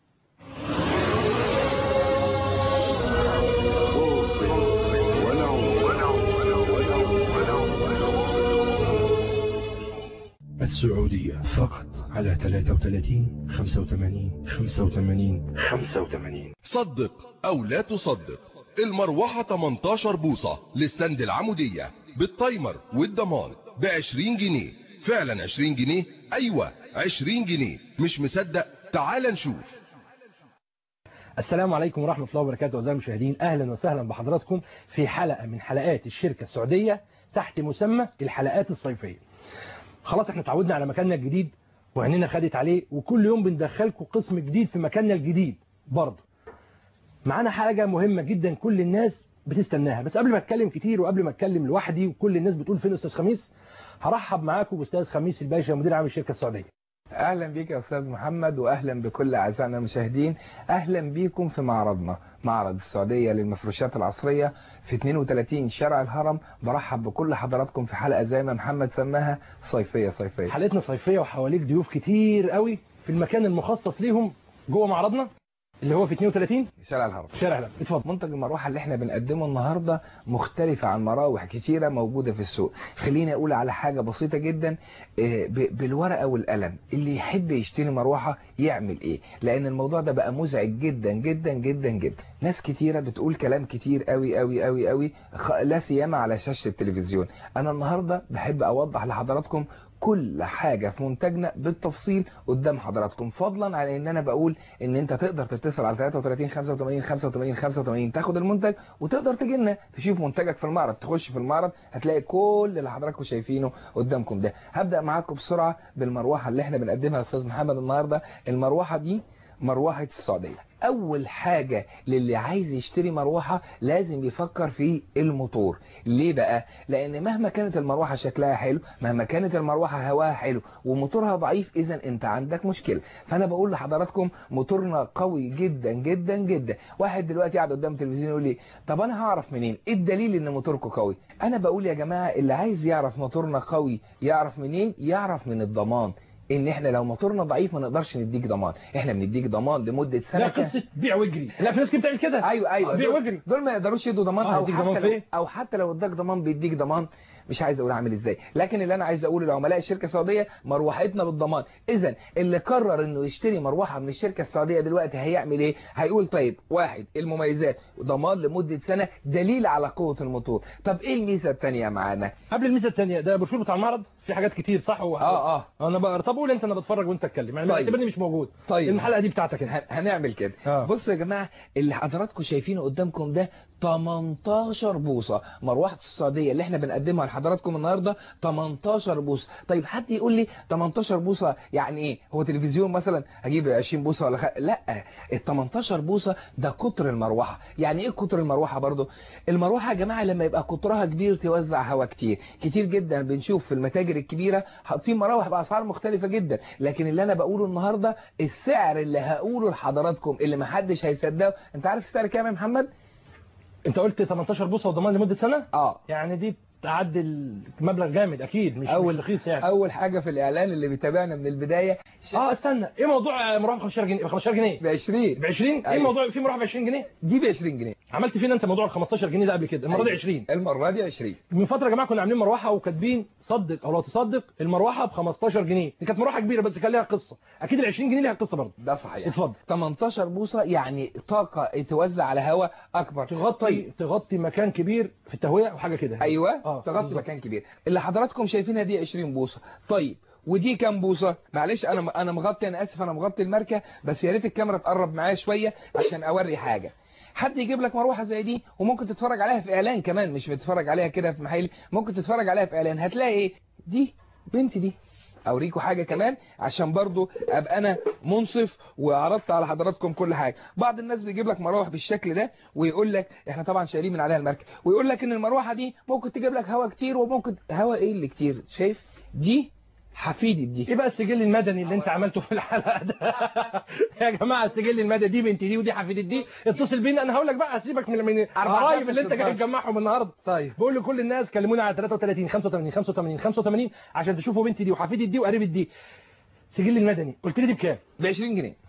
السعودية فقط على 33 85 85 85 صدق أو لا تصدق المروحة 18 بوصة لستاند العمودية بالتايمر والضمان ب 20 جنيه فعلا 20 جنيه أيوة 20 جنيه مش مصدق تعال نشوف السلام عليكم ورحمة الله وبركاته أعزائي المشاهدين أهلا وسهلا بحضراتكم في حلقة من حلقات الشركة السعودية تحت مسمى الحلقات الصيفية خلاص احنا تعودنا على مكاننا الجديد وعينينا خدت عليه وكل يوم بندخلكم قسم جديد في مكاننا الجديد برضه معانا حاجة مهمة جدا كل الناس بتستناها بس قبل ما اتكلم كتير وقبل ما اتكلم لوحدي وكل الناس بتقول فين استاذ خميس هرحب معاكم باستاذ خميس الباشا مدير عام الشركة السعودية اهلا بيك يا استاذ محمد واهلا بكل اعزائنا المشاهدين اهلا بيكم في معرضنا معرض السعوديه للمفروشات العصريه في 32 شارع الهرم برحب بكل حضراتكم في حلقه زي ما محمد سماها صيفيه صيفيه حلقتنا صيفية وحواليك ضيوف كتير قوي في المكان المخصص ليهم جوه معرضنا اللي هو في 32 شارع الهرم شارع الهرم اتفضل منتج المروحه اللي احنا بنقدمه النهارده مختلفه عن مراوح كتيره موجوده في السوق خليني اقول على حاجه بسيطه جدا آه، ب- بالورقه والقلم اللي يحب يشتري مروحه يعمل ايه لان الموضوع ده بقى مزعج جدا جدا جدا جدا ناس كتيره بتقول كلام كتير قوي قوي قوي قوي خ- لا سيما على شاشه التلفزيون انا النهارده بحب اوضح لحضراتكم كل حاجة في منتجنا بالتفصيل قدام حضراتكم فضلا عن ان انا بقول ان انت تقدر تتصل على 33 85 85 85 تاخد المنتج وتقدر تجي لنا تشوف منتجك في المعرض تخش في المعرض هتلاقي كل اللي حضراتكم شايفينه قدامكم ده هبدأ معاكم بسرعة بالمروحة اللي احنا بنقدمها يا استاذ محمد النهاردة المروحة دي مروحة السعودية اول حاجة للي عايز يشتري مروحة لازم يفكر في الموتور ليه بقى لان مهما كانت المروحة شكلها حلو مهما كانت المروحة هواها حلو وموتورها ضعيف اذا انت عندك مشكلة فانا بقول لحضراتكم موتورنا قوي جدا جدا جدا واحد دلوقتي قاعد قدام التلفزيون يقول لي طب انا هعرف منين ايه الدليل ان موتوركم قوي انا بقول يا جماعة اللي عايز يعرف موتورنا قوي يعرف منين يعرف من الضمان ان احنا لو موتورنا ضعيف ما نقدرش نديك ضمان احنا بنديك ضمان لمده سنه لا قصه بيع واجري لا في ناس كده بتعمل كده ايوه ايوه بيع دول- واجري دول ما يقدروش يدوا ضمان آه، او يديك ضمان حتى لو فين؟ او حتى لو اداك ضمان بيديك ضمان مش عايز اقول عامل ازاي لكن اللي انا عايز اقوله لعملاء الشركه السعوديه مروحتنا بالضمان اذا اللي قرر انه يشتري مروحه من الشركه السعوديه دلوقتي هيعمل ايه هيقول طيب واحد المميزات ضمان لمده سنه دليل على قوه الموتور طب ايه الميزه الثانيه معانا قبل الميزه الثانيه ده بروشور بتاع المعرض في حاجات كتير صح هو اه اه انا بقى طب قول انت انا بتفرج وانت اتكلم يعني طيب. اعتبرني مش موجود طيب الحلقه دي بتاعتك انت هن- هنعمل كده آه. بصوا يا جماعه اللي حضراتكم شايفينه قدامكم ده 18 بوصه مروحه السعوديه اللي احنا بنقدمها لحضراتكم النهارده 18 بوصه طيب حد يقول لي 18 بوصه يعني ايه هو تلفزيون مثلا هجيب 20 بوصه ولا خ... لا ال 18 بوصه ده قطر المروحه يعني ايه قطر المروحه برضو المروحه يا جماعه لما يبقى قطرها كبير توزع هواء كتير كتير جدا بنشوف في المتاجر الكبيره حاطين مراوح باسعار مختلفه جدا لكن اللي انا بقوله النهارده السعر اللي هقوله لحضراتكم اللي محدش هيصدقه انت عارف السعر كام يا محمد انت قلت 18 بوصه وضمان لمده سنه اه يعني دي تعدل مبلغ جامد اكيد مش اول مش رخيص يعني اول حاجه في الاعلان اللي بيتابعنا من البدايه اه استنى ايه موضوع مروحه ب 15 جنيه ب 15 جنيه ب 20 ب 20 ايه أيوة. موضوع في مروحه ب 20 جنيه دي ب 20 جنيه عملت فينا انت موضوع ال 15 جنيه ده قبل كده المره دي أيوة. 20 المره دي 20 من فتره يا جماعه كنا عاملين مروحه وكاتبين صدق او لا تصدق المروحه ب 15 جنيه دي كانت مروحه كبيره بس كان ليها قصه اكيد ال 20 جنيه ليها قصه برضه ده صحيح اتفضل 18 بوصه يعني طاقه توزع على هواء اكبر تغطي تغطي مكان كبير في التهويه وحاجه كده ايوه آه، تغطي بالظبط. مكان كبير اللي حضراتكم شايفينها دي 20 بوصه طيب ودي كام بوصه معلش انا انا مغطي انا اسف انا مغطي الماركه بس يا ريت الكاميرا تقرب معايا شويه عشان اوري حاجه حد يجيب لك مروحه زي دي وممكن تتفرج عليها في اعلان كمان مش بتتفرج عليها كده في محل ممكن تتفرج عليها في اعلان هتلاقي ايه دي بنتي دي اوريكم حاجة كمان عشان برضو ابقى انا منصف وعرضت على حضراتكم كل حاجة بعض الناس بيجيب لك مراوح بالشكل ده ويقول لك احنا طبعا شايلين من عليها الماركه ويقول لك ان المروحة دي ممكن تجيب لك هواء كتير وممكن هواء ايه اللي كتير شايف دي حفيدي دي ايه بقى السجل المدني اللي انت عملته في الحلقه ده يا جماعه السجل المدني دي بنتي دي ودي حفيدتي دي اتصل بينا انا هقول لك بقى سيبك من من القرايب اللي انت جاي تجمعهم النهارده طيب بقول لكل الناس كلمونا على 33 85 85 85 عشان تشوفوا بنتي دي وحفيدتي دي وقريبتي دي سجل المدني قلت لي دي بكام ب 20 جنيه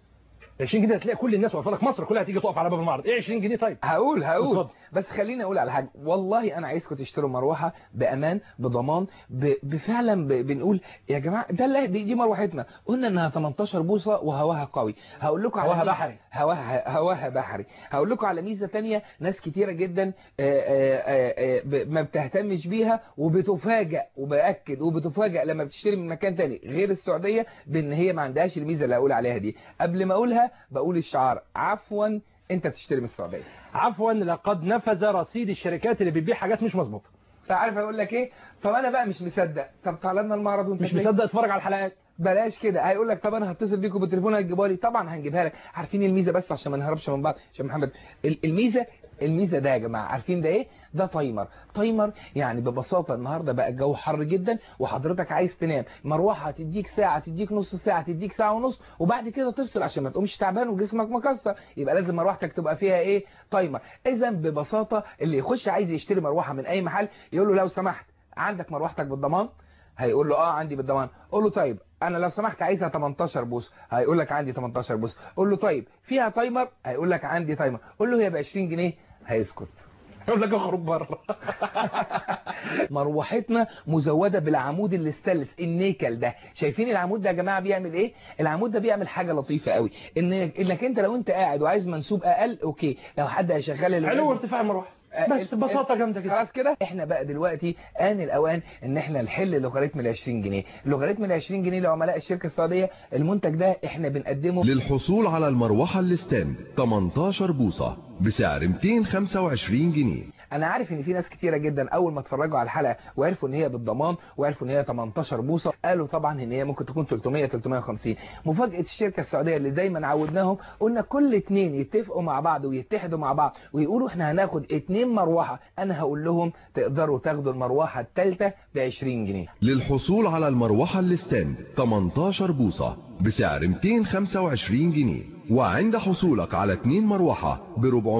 20 جنيه هتلاقي كل الناس واقفه لك مصر كلها هتيجي تقف على باب المعرض ايه 20 جنيه طيب هقول هقول اتفضل. بس خليني اقول على حاجه والله انا عايزكم تشتروا مروحه بامان بضمان ب... بفعلا ب... بنقول يا جماعه ده اللي دي, دي مروحتنا قلنا انها 18 بوصه وهواها قوي هقول لكم على هواها ميزة- بحري. هواها هواها بحري هقول لكم على ميزه تانية ناس كتيره جدا آه، آه، آه، آه، ب- ما بتهتمش بيها وبتفاجئ وباكد وبتفاجئ لما بتشتري من مكان تاني غير السعوديه بان هي ما عندهاش الميزه اللي هقول عليها دي قبل ما اقولها بقول الشعار عفوا انت بتشتري من السعوديه عفوا لقد نفذ رصيد الشركات اللي بتبيع حاجات مش مظبوطه فعارف اقول لك ايه طب انا بقى مش مصدق طب تعالى لنا المعرض وانت مش تلاقي- مصدق اتفرج على الحلقات بلاش كده هيقول لك طب انا هتصل بيكم بالتليفون هتجيبوها لي طبعا هنجيبها لك عارفين الميزه بس عشان ما نهربش من بعض عشان محمد ال- الميزه الميزه ده يا جماعه عارفين ده ايه ده تايمر تايمر يعني ببساطه النهارده بقى الجو حر جدا وحضرتك عايز تنام مروحه تديك ساعه تديك نص ساعه تديك ساعه ونص وبعد كده تفصل عشان ما تقومش تعبان وجسمك مكسر يبقى لازم مروحتك تبقى فيها ايه تايمر اذا ببساطه اللي يخش عايز يشتري مروحه من اي محل يقول له لو سمحت عندك مروحتك بالضمان هيقول له اه عندي بالضمان قول له طيب انا لو سمحت عايزها 18 بوصه هيقول لك عندي 18 بوصه قول له طيب فيها تايمر هيقول لك عندي تايمر قول له هي ب 20 جنيه هيسكت يقول لك اخرج بره مروحتنا مزوده بالعمود الاستانلس النيكل ده شايفين العمود ده يا جماعه بيعمل ايه العمود ده بيعمل حاجه لطيفه قوي ان انك انت لو انت قاعد وعايز منسوب اقل اوكي لو حد هيشغل علو ارتفاع المروحه بس ببساطه جامده كده خلاص كده احنا بقى دلوقتي ان الاوان ان احنا نحل لوغاريتم ال 20 جنيه لوغاريتم ال 20 جنيه لعملاء الشركه السعوديه المنتج ده احنا بنقدمه للحصول على المروحة الستاند 18 بوصة بسعر 225 جنيه انا عارف ان في ناس كتيره جدا اول ما اتفرجوا على الحلقه وعرفوا ان هي بالضمان وعرفوا ان هي 18 بوصه قالوا طبعا ان هي ممكن تكون 300 350 مفاجاه الشركه السعوديه اللي دايما عودناهم قلنا كل اتنين يتفقوا مع بعض ويتحدوا مع بعض ويقولوا احنا هناخد اتنين مروحه انا هقول لهم تقدروا تاخدوا المروحه الثالثه ب 20 جنيه للحصول على المروحة الستاند 18 بوصة بسعر 225 جنيه وعند حصولك على اتنين مروحة ب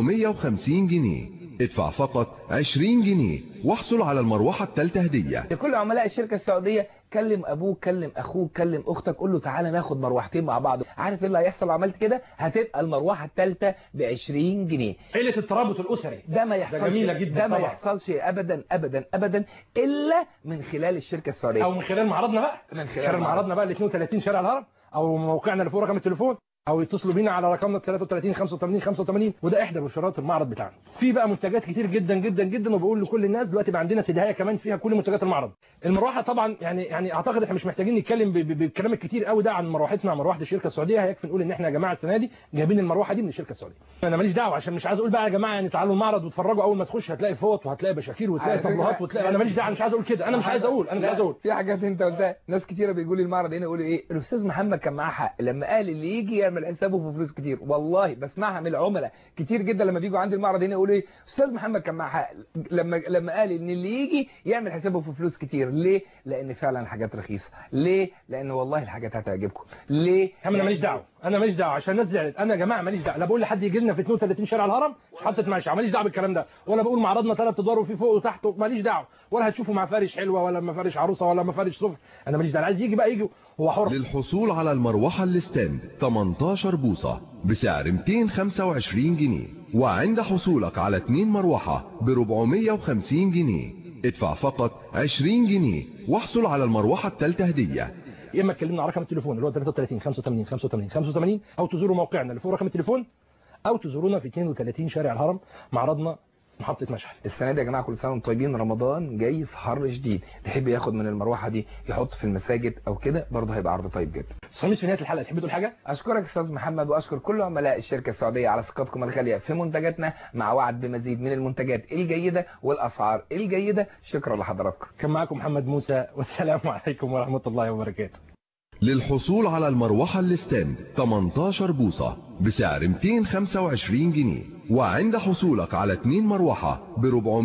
450 جنيه ادفع فقط 20 جنيه واحصل على المروحة التالتة هدية لكل عملاء الشركه السعوديه كلم ابوك كلم اخوك كلم اختك قول له تعالى ناخد مروحتين مع بعض عارف ايه اللي هيحصل لو عملت كده هتبقى المروحه الثالثه ب 20 جنيه عيله الترابط الاسري ده ما يحصلش جميلة جدا ده ما طبعا. يحصلش ابدا ابدا ابدا الا من خلال الشركه السعوديه او من خلال معرضنا بقى من خلال معرضنا بقى ال 32 شارع الهرم او موقعنا اللي فوق رقم التليفون او يتصلوا بينا على رقمنا 33 85 85 وده احدى بشرات المعرض بتاعنا في بقى منتجات كتير جدا جدا جدا وبقول لكل الناس دلوقتي بقى عندنا سدايه كمان فيها كل منتجات المعرض المروحه طبعا يعني يعني اعتقد احنا مش محتاجين نتكلم ب- ب- بالكلام الكتير قوي ده عن مروحتنا مروحه الشركه السعوديه هيكفي نقول ان احنا يا جماعه السنه دي جايبين المروحه دي من الشركه السعوديه انا ماليش دعوه عشان مش عايز اقول بقى يا جماعه يعني تعالوا المعرض واتفرجوا اول ما تخش هتلاقي فوط وهتلاقي بشاكير وتلاقي على فكرة، طبلوهات وتلاقي انا ماليش دعوه مش عايز اقول كده انا مش عايز اقول انا مش لا، عايز اقول في حاجات انت قلتها ناس كتيره بيقولوا لي المعرض هنا يقولوا ايه الاستاذ محمد كان معاه حق لما قال اللي يجي يعمل حسابه في فلوس كتير والله بسمعها من العملاء كتير جدا لما بيجوا عند المعرض هنا يقولوا ايه استاذ محمد كان معاه حق لما لما قال ان اللي يجي يعمل حسابه في فلوس كتير ليه لان فعلا الحاجات رخيصه ليه لان والله الحاجات هتعجبكم ليه يا عم انا ماليش دعوه انا ماليش دعوه عشان الناس زعلت انا يا جماعه ماليش دعوه لا بقول لحد يجي لنا في 32 شارع الهرم مش حاطط ماشي ماليش دعوه بالكلام ده ولا بقول معرضنا ثلاث ادوار وفي فوق وتحت ماليش دعوه ولا هتشوفوا مفارش حلوه ولا مفارش عروسه ولا مفارش صفر انا ماليش دعوه عايز يجي بقى يجي هو حر للحصول على المروحة الستاند 18 بوصة بسعر 225 جنيه وعند حصولك على اتنين مروحة ب 450 جنيه ادفع فقط 20 جنيه واحصل على المروحة التالتة هدية يا اما تكلمنا على رقم التليفون اللي هو 33 85 85 85 او تزوروا موقعنا اللي فوق رقم التليفون او تزورونا في 32 شارع الهرم معرضنا محطه مشعل السنه دي يا جماعه كل سنه وانتم طيبين رمضان جاي في حر شديد تحب ياخد من المروحه دي يحط في المساجد او كده برضه هيبقى عرض طيب جدا خميس في نهايه الحلقه تحب تقول حاجه اشكرك استاذ محمد واشكر كل عملاء الشركه السعوديه على ثقتكم الغاليه في منتجاتنا مع وعد بمزيد من المنتجات الجيده والاسعار الجيده شكرا لحضراتكم كان معاكم محمد موسى والسلام عليكم ورحمه الله وبركاته للحصول على المروحة الستاند 18 بوصة بسعر 225 جنيه وعند حصولك على اتنين مروحة ب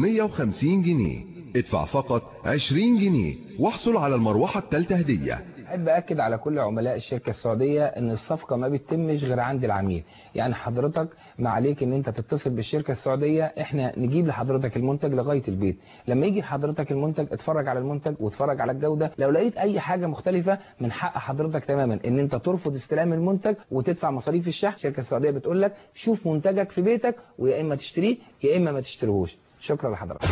450 جنيه ادفع فقط 20 جنيه واحصل على المروحة التالتة هدية احب اكد على كل عملاء الشركه السعوديه ان الصفقه ما بتتمش غير عند العميل يعني حضرتك ما عليك ان انت تتصل بالشركه السعوديه احنا نجيب لحضرتك المنتج لغايه البيت لما يجي لحضرتك المنتج اتفرج على المنتج واتفرج على الجوده لو لقيت اي حاجه مختلفه من حق حضرتك تماما ان انت ترفض استلام المنتج وتدفع مصاريف الشحن الشركه السعوديه بتقول لك شوف منتجك في بيتك ويا اما تشتريه يا اما ما تشتريهوش شكرا لحضرتك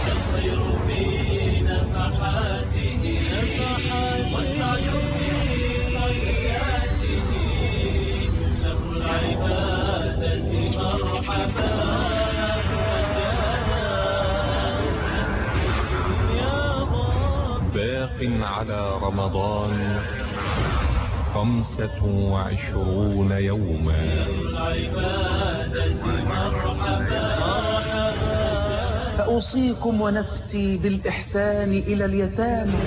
باق على رمضان خمسة وعشرون يوما فأوصيكم ونفسي بالإحسان إلى اليتامى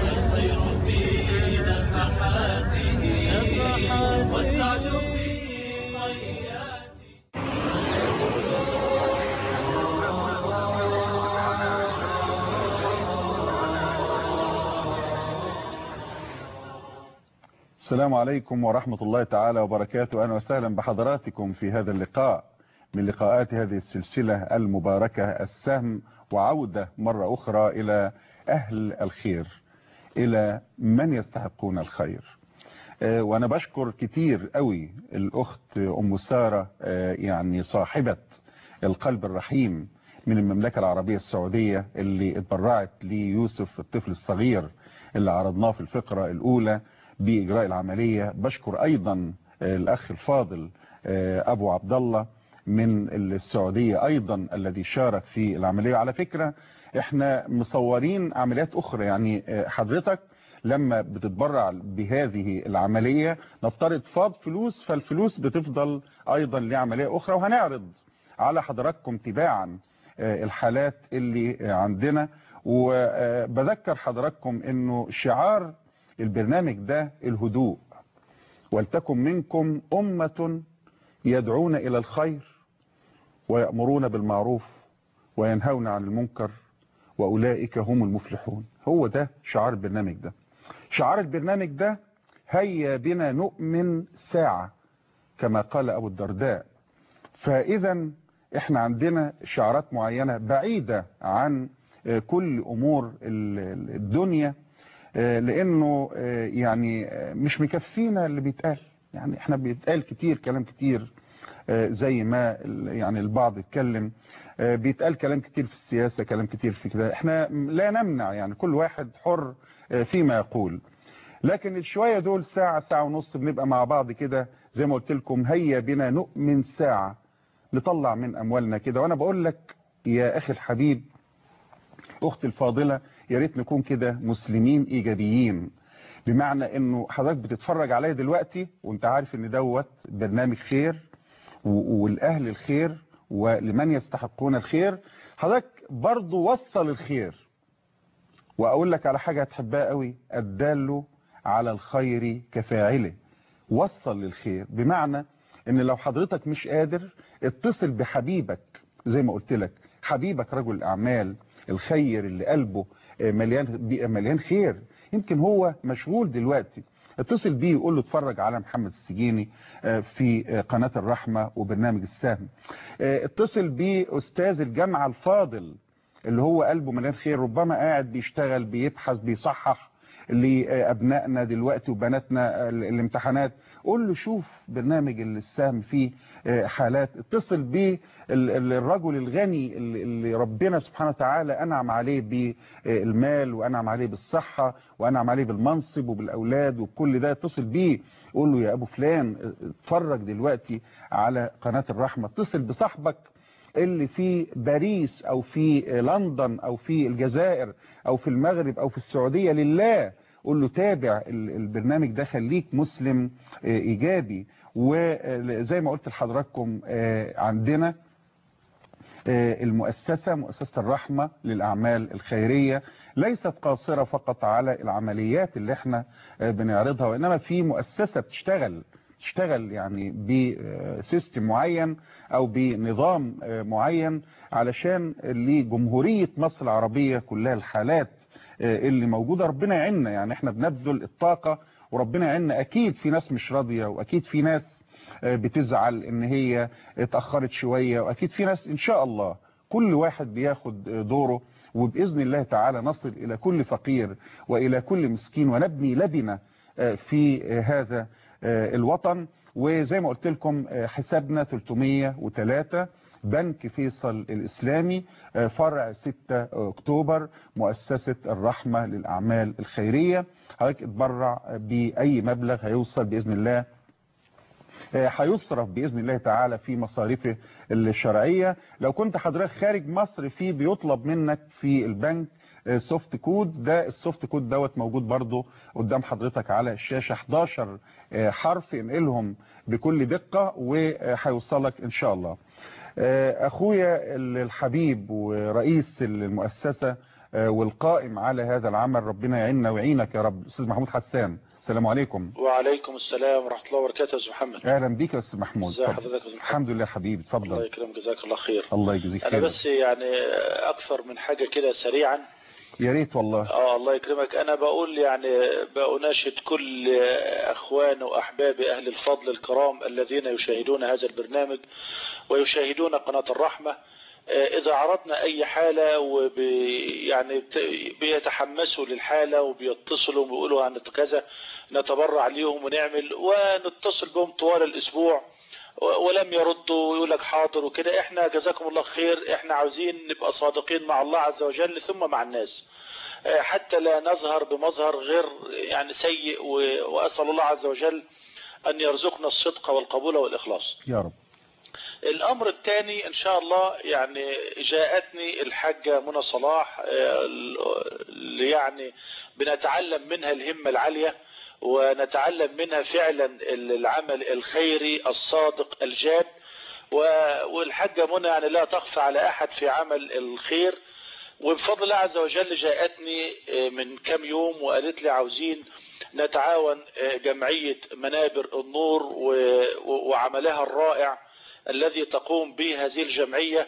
السلام عليكم ورحمة الله تعالى وبركاته أهلا وسهلا بحضراتكم في هذا اللقاء من لقاءات هذه السلسلة المباركة السهم وعودة مرة أخرى إلى أهل الخير إلى من يستحقون الخير آه، وانا بشكر كتير قوي الاخت ام ساره آه، يعني صاحبه القلب الرحيم من المملكه العربيه السعوديه اللي اتبرعت ليوسف الطفل الصغير اللي عرضناه في الفقره الاولى باجراء العمليه بشكر ايضا آه، الاخ الفاضل آه، ابو عبد الله من السعوديه ايضا الذي شارك في العمليه على فكره احنا مصورين عمليات اخرى يعني آه، حضرتك لما بتتبرع بهذه العملية نفترض فاض فلوس فالفلوس بتفضل ايضا لعملية اخرى وهنعرض على حضراتكم تباعا آه، الحالات اللي آه، عندنا وبذكر حضراتكم انه شعار البرنامج ده الهدوء ولتكن منكم أمة يدعون إلى الخير ويأمرون بالمعروف وينهون عن المنكر وأولئك هم المفلحون هو ده شعار البرنامج ده شعار البرنامج ده هيا بنا نؤمن ساعة كما قال أبو الدرداء فإذا احنا عندنا شعارات معينة بعيدة عن آه، كل أمور ال- ال- الدنيا آه، لأنه آه، يعني آه، مش مكفينا اللي بيتقال يعني احنا بيتقال كتير كلام كتير آه، زي ما ال- يعني البعض اتكلم آه، بيتقال كلام كتير في السياسة كلام كتير في كده احنا لا نمنع يعني كل واحد حر آه، فيما يقول لكن الشوية دول ساعة ساعة ونص بنبقى مع بعض كده زي ما قلت لكم هيا بنا نؤمن ساعة نطلع من أموالنا كده وأنا بقول لك يا أخي الحبيب أختي الفاضلة يا ريت نكون كده مسلمين إيجابيين بمعنى إنه حضرتك بتتفرج عليا دلوقتي وأنت عارف إن دوت برنامج خير و- والأهل الخير ولمن يستحقون الخير حضرتك برضو وصل الخير وأقول لك على حاجة هتحبها قوي الدال على الخير كفاعله وصل للخير بمعنى ان لو حضرتك مش قادر اتصل بحبيبك زي ما قلت لك حبيبك رجل الاعمال الخير اللي قلبه آه، مليان بي- مليان خير يمكن هو مشغول دلوقتي اتصل بيه وقول له اتفرج على محمد السجيني آه، في آه، قناة الرحمة وبرنامج السهم آه، اتصل بيه استاذ الجامعة الفاضل اللي هو قلبه مليان خير ربما قاعد بيشتغل بيبحث بيصحح لأبنائنا دلوقتي وبناتنا ال- الامتحانات قول له شوف برنامج السهم فيه آه، حالات اتصل بالرجل الغني اللي اللي ربنا سبحانه وتعالى أنعم عليه بالمال وأنعم عليه بالصحة وأنعم عليه بالمنصب وبالأولاد وكل ده اتصل بيه قول له يا أبو فلان اتفرج دلوقتي على قناة الرحمة اتصل بصاحبك اللي في باريس او في لندن او في الجزائر او في المغرب او في السعودية لله قول له تابع ال- البرنامج ده خليك مسلم آه، ايجابي وزي ما قلت لحضراتكم آه، عندنا آه، المؤسسة مؤسسة الرحمة للأعمال الخيرية ليست قاصرة فقط على العمليات اللي احنا آه، بنعرضها وإنما في مؤسسة بتشتغل تشتغل يعني بسيستم معين أو بنظام آه، معين علشان لجمهورية مصر العربية كلها الحالات آه، اللي موجودة ربنا يعيننا يعني احنا بنبذل الطاقة وربنا يعيننا أكيد في ناس مش راضية وأكيد في ناس بتزعل ان هي اتأخرت شوية واكيد في ناس ان شاء الله كل واحد بياخد دوره وبإذن الله تعالى نصل إلى كل فقير وإلى كل مسكين ونبني لبنة في هذا الوطن وزي ما قلت لكم حسابنا 303 بنك فيصل الإسلامي فرع 6 أكتوبر مؤسسة الرحمة للأعمال الخيرية حضرتك اتبرع بأي مبلغ هيوصل بإذن الله هيصرف بإذن الله تعالى في مصاريفه الشرعية لو كنت حضرتك خارج مصر في بيطلب منك في البنك سوفت كود ده السوفت كود دوت موجود برضو قدام حضرتك على الشاشة 11 حرف انقلهم بكل دقة وهيوصلك ان شاء الله اخويا الحبيب ورئيس المؤسسة والقائم على هذا العمل ربنا يعيننا ويعينك يا رب استاذ محمود حسان السلام عليكم وعليكم السلام ورحمة الله وبركاته يا استاذ محمد اهلا بيك يا استاذ محمود ازي حضرتك يا استاذ محمد الحمد لله حبيبي اتفضل الله يكرمك جزاك الله خير الله يجزيك انا خير بس يعني اكثر من حاجة كده سريعا يا ريت والله اه الله يكرمك انا بقول يعني بأناشد كل اخوان واحباب اهل الفضل الكرام الذين يشاهدون هذا البرنامج ويشاهدون قناة الرحمة إذا عرضنا أي حالة وب يعني بت- بيتحمسوا للحالة وبيتصلوا وبيقولوا عن كذا نتبرع ليهم ونعمل ونتصل بهم طوال الأسبوع و- ولم يردوا ويقول لك حاضر وكده احنا جزاكم الله خير احنا عاوزين نبقى صادقين مع الله عز وجل ثم مع الناس آه، حتى لا نظهر بمظهر غير يعني سيء و- وأسأل الله عز وجل أن يرزقنا الصدق والقبول والإخلاص يا رب الأمر الثاني إن شاء الله يعني جاءتني الحاجة منى صلاح آه، اللي يعني بنتعلم منها الهمة العالية ونتعلم منها فعلا العمل الخيري الصادق الجاد و- والحاجة منى يعني لا تخفى على أحد في عمل الخير وبفضل الله عز وجل جاءتني آه، من كم يوم وقالت لي عاوزين نتعاون آه، جمعية منابر النور و- و- وعملها الرائع الذي تقوم به هذه الجمعية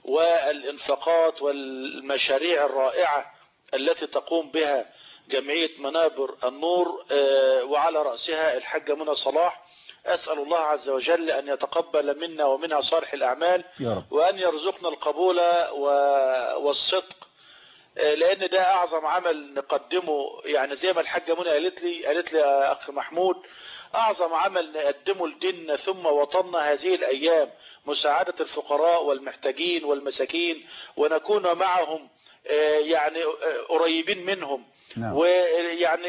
والانفاقات والمشاريع الرائعة التي تقوم بها جمعية منابر النور آه، وعلى رأسها الحاجة منى صلاح أسأل الله عز وجل أن يتقبل منا ومنها صالح الأعمال يا رب وأن يرزقنا القبول و- والصدق آه، لأن ده أعظم عمل نقدمه يعني زي ما الحاجة منى قالت لي قالت لي يا أخ محمود أعظم عمل نقدمه لديننا ثم وطننا هذه الأيام مساعدة الفقراء والمحتاجين والمساكين ونكون معهم آه، يعني آه، قريبين منهم نعم. ويعني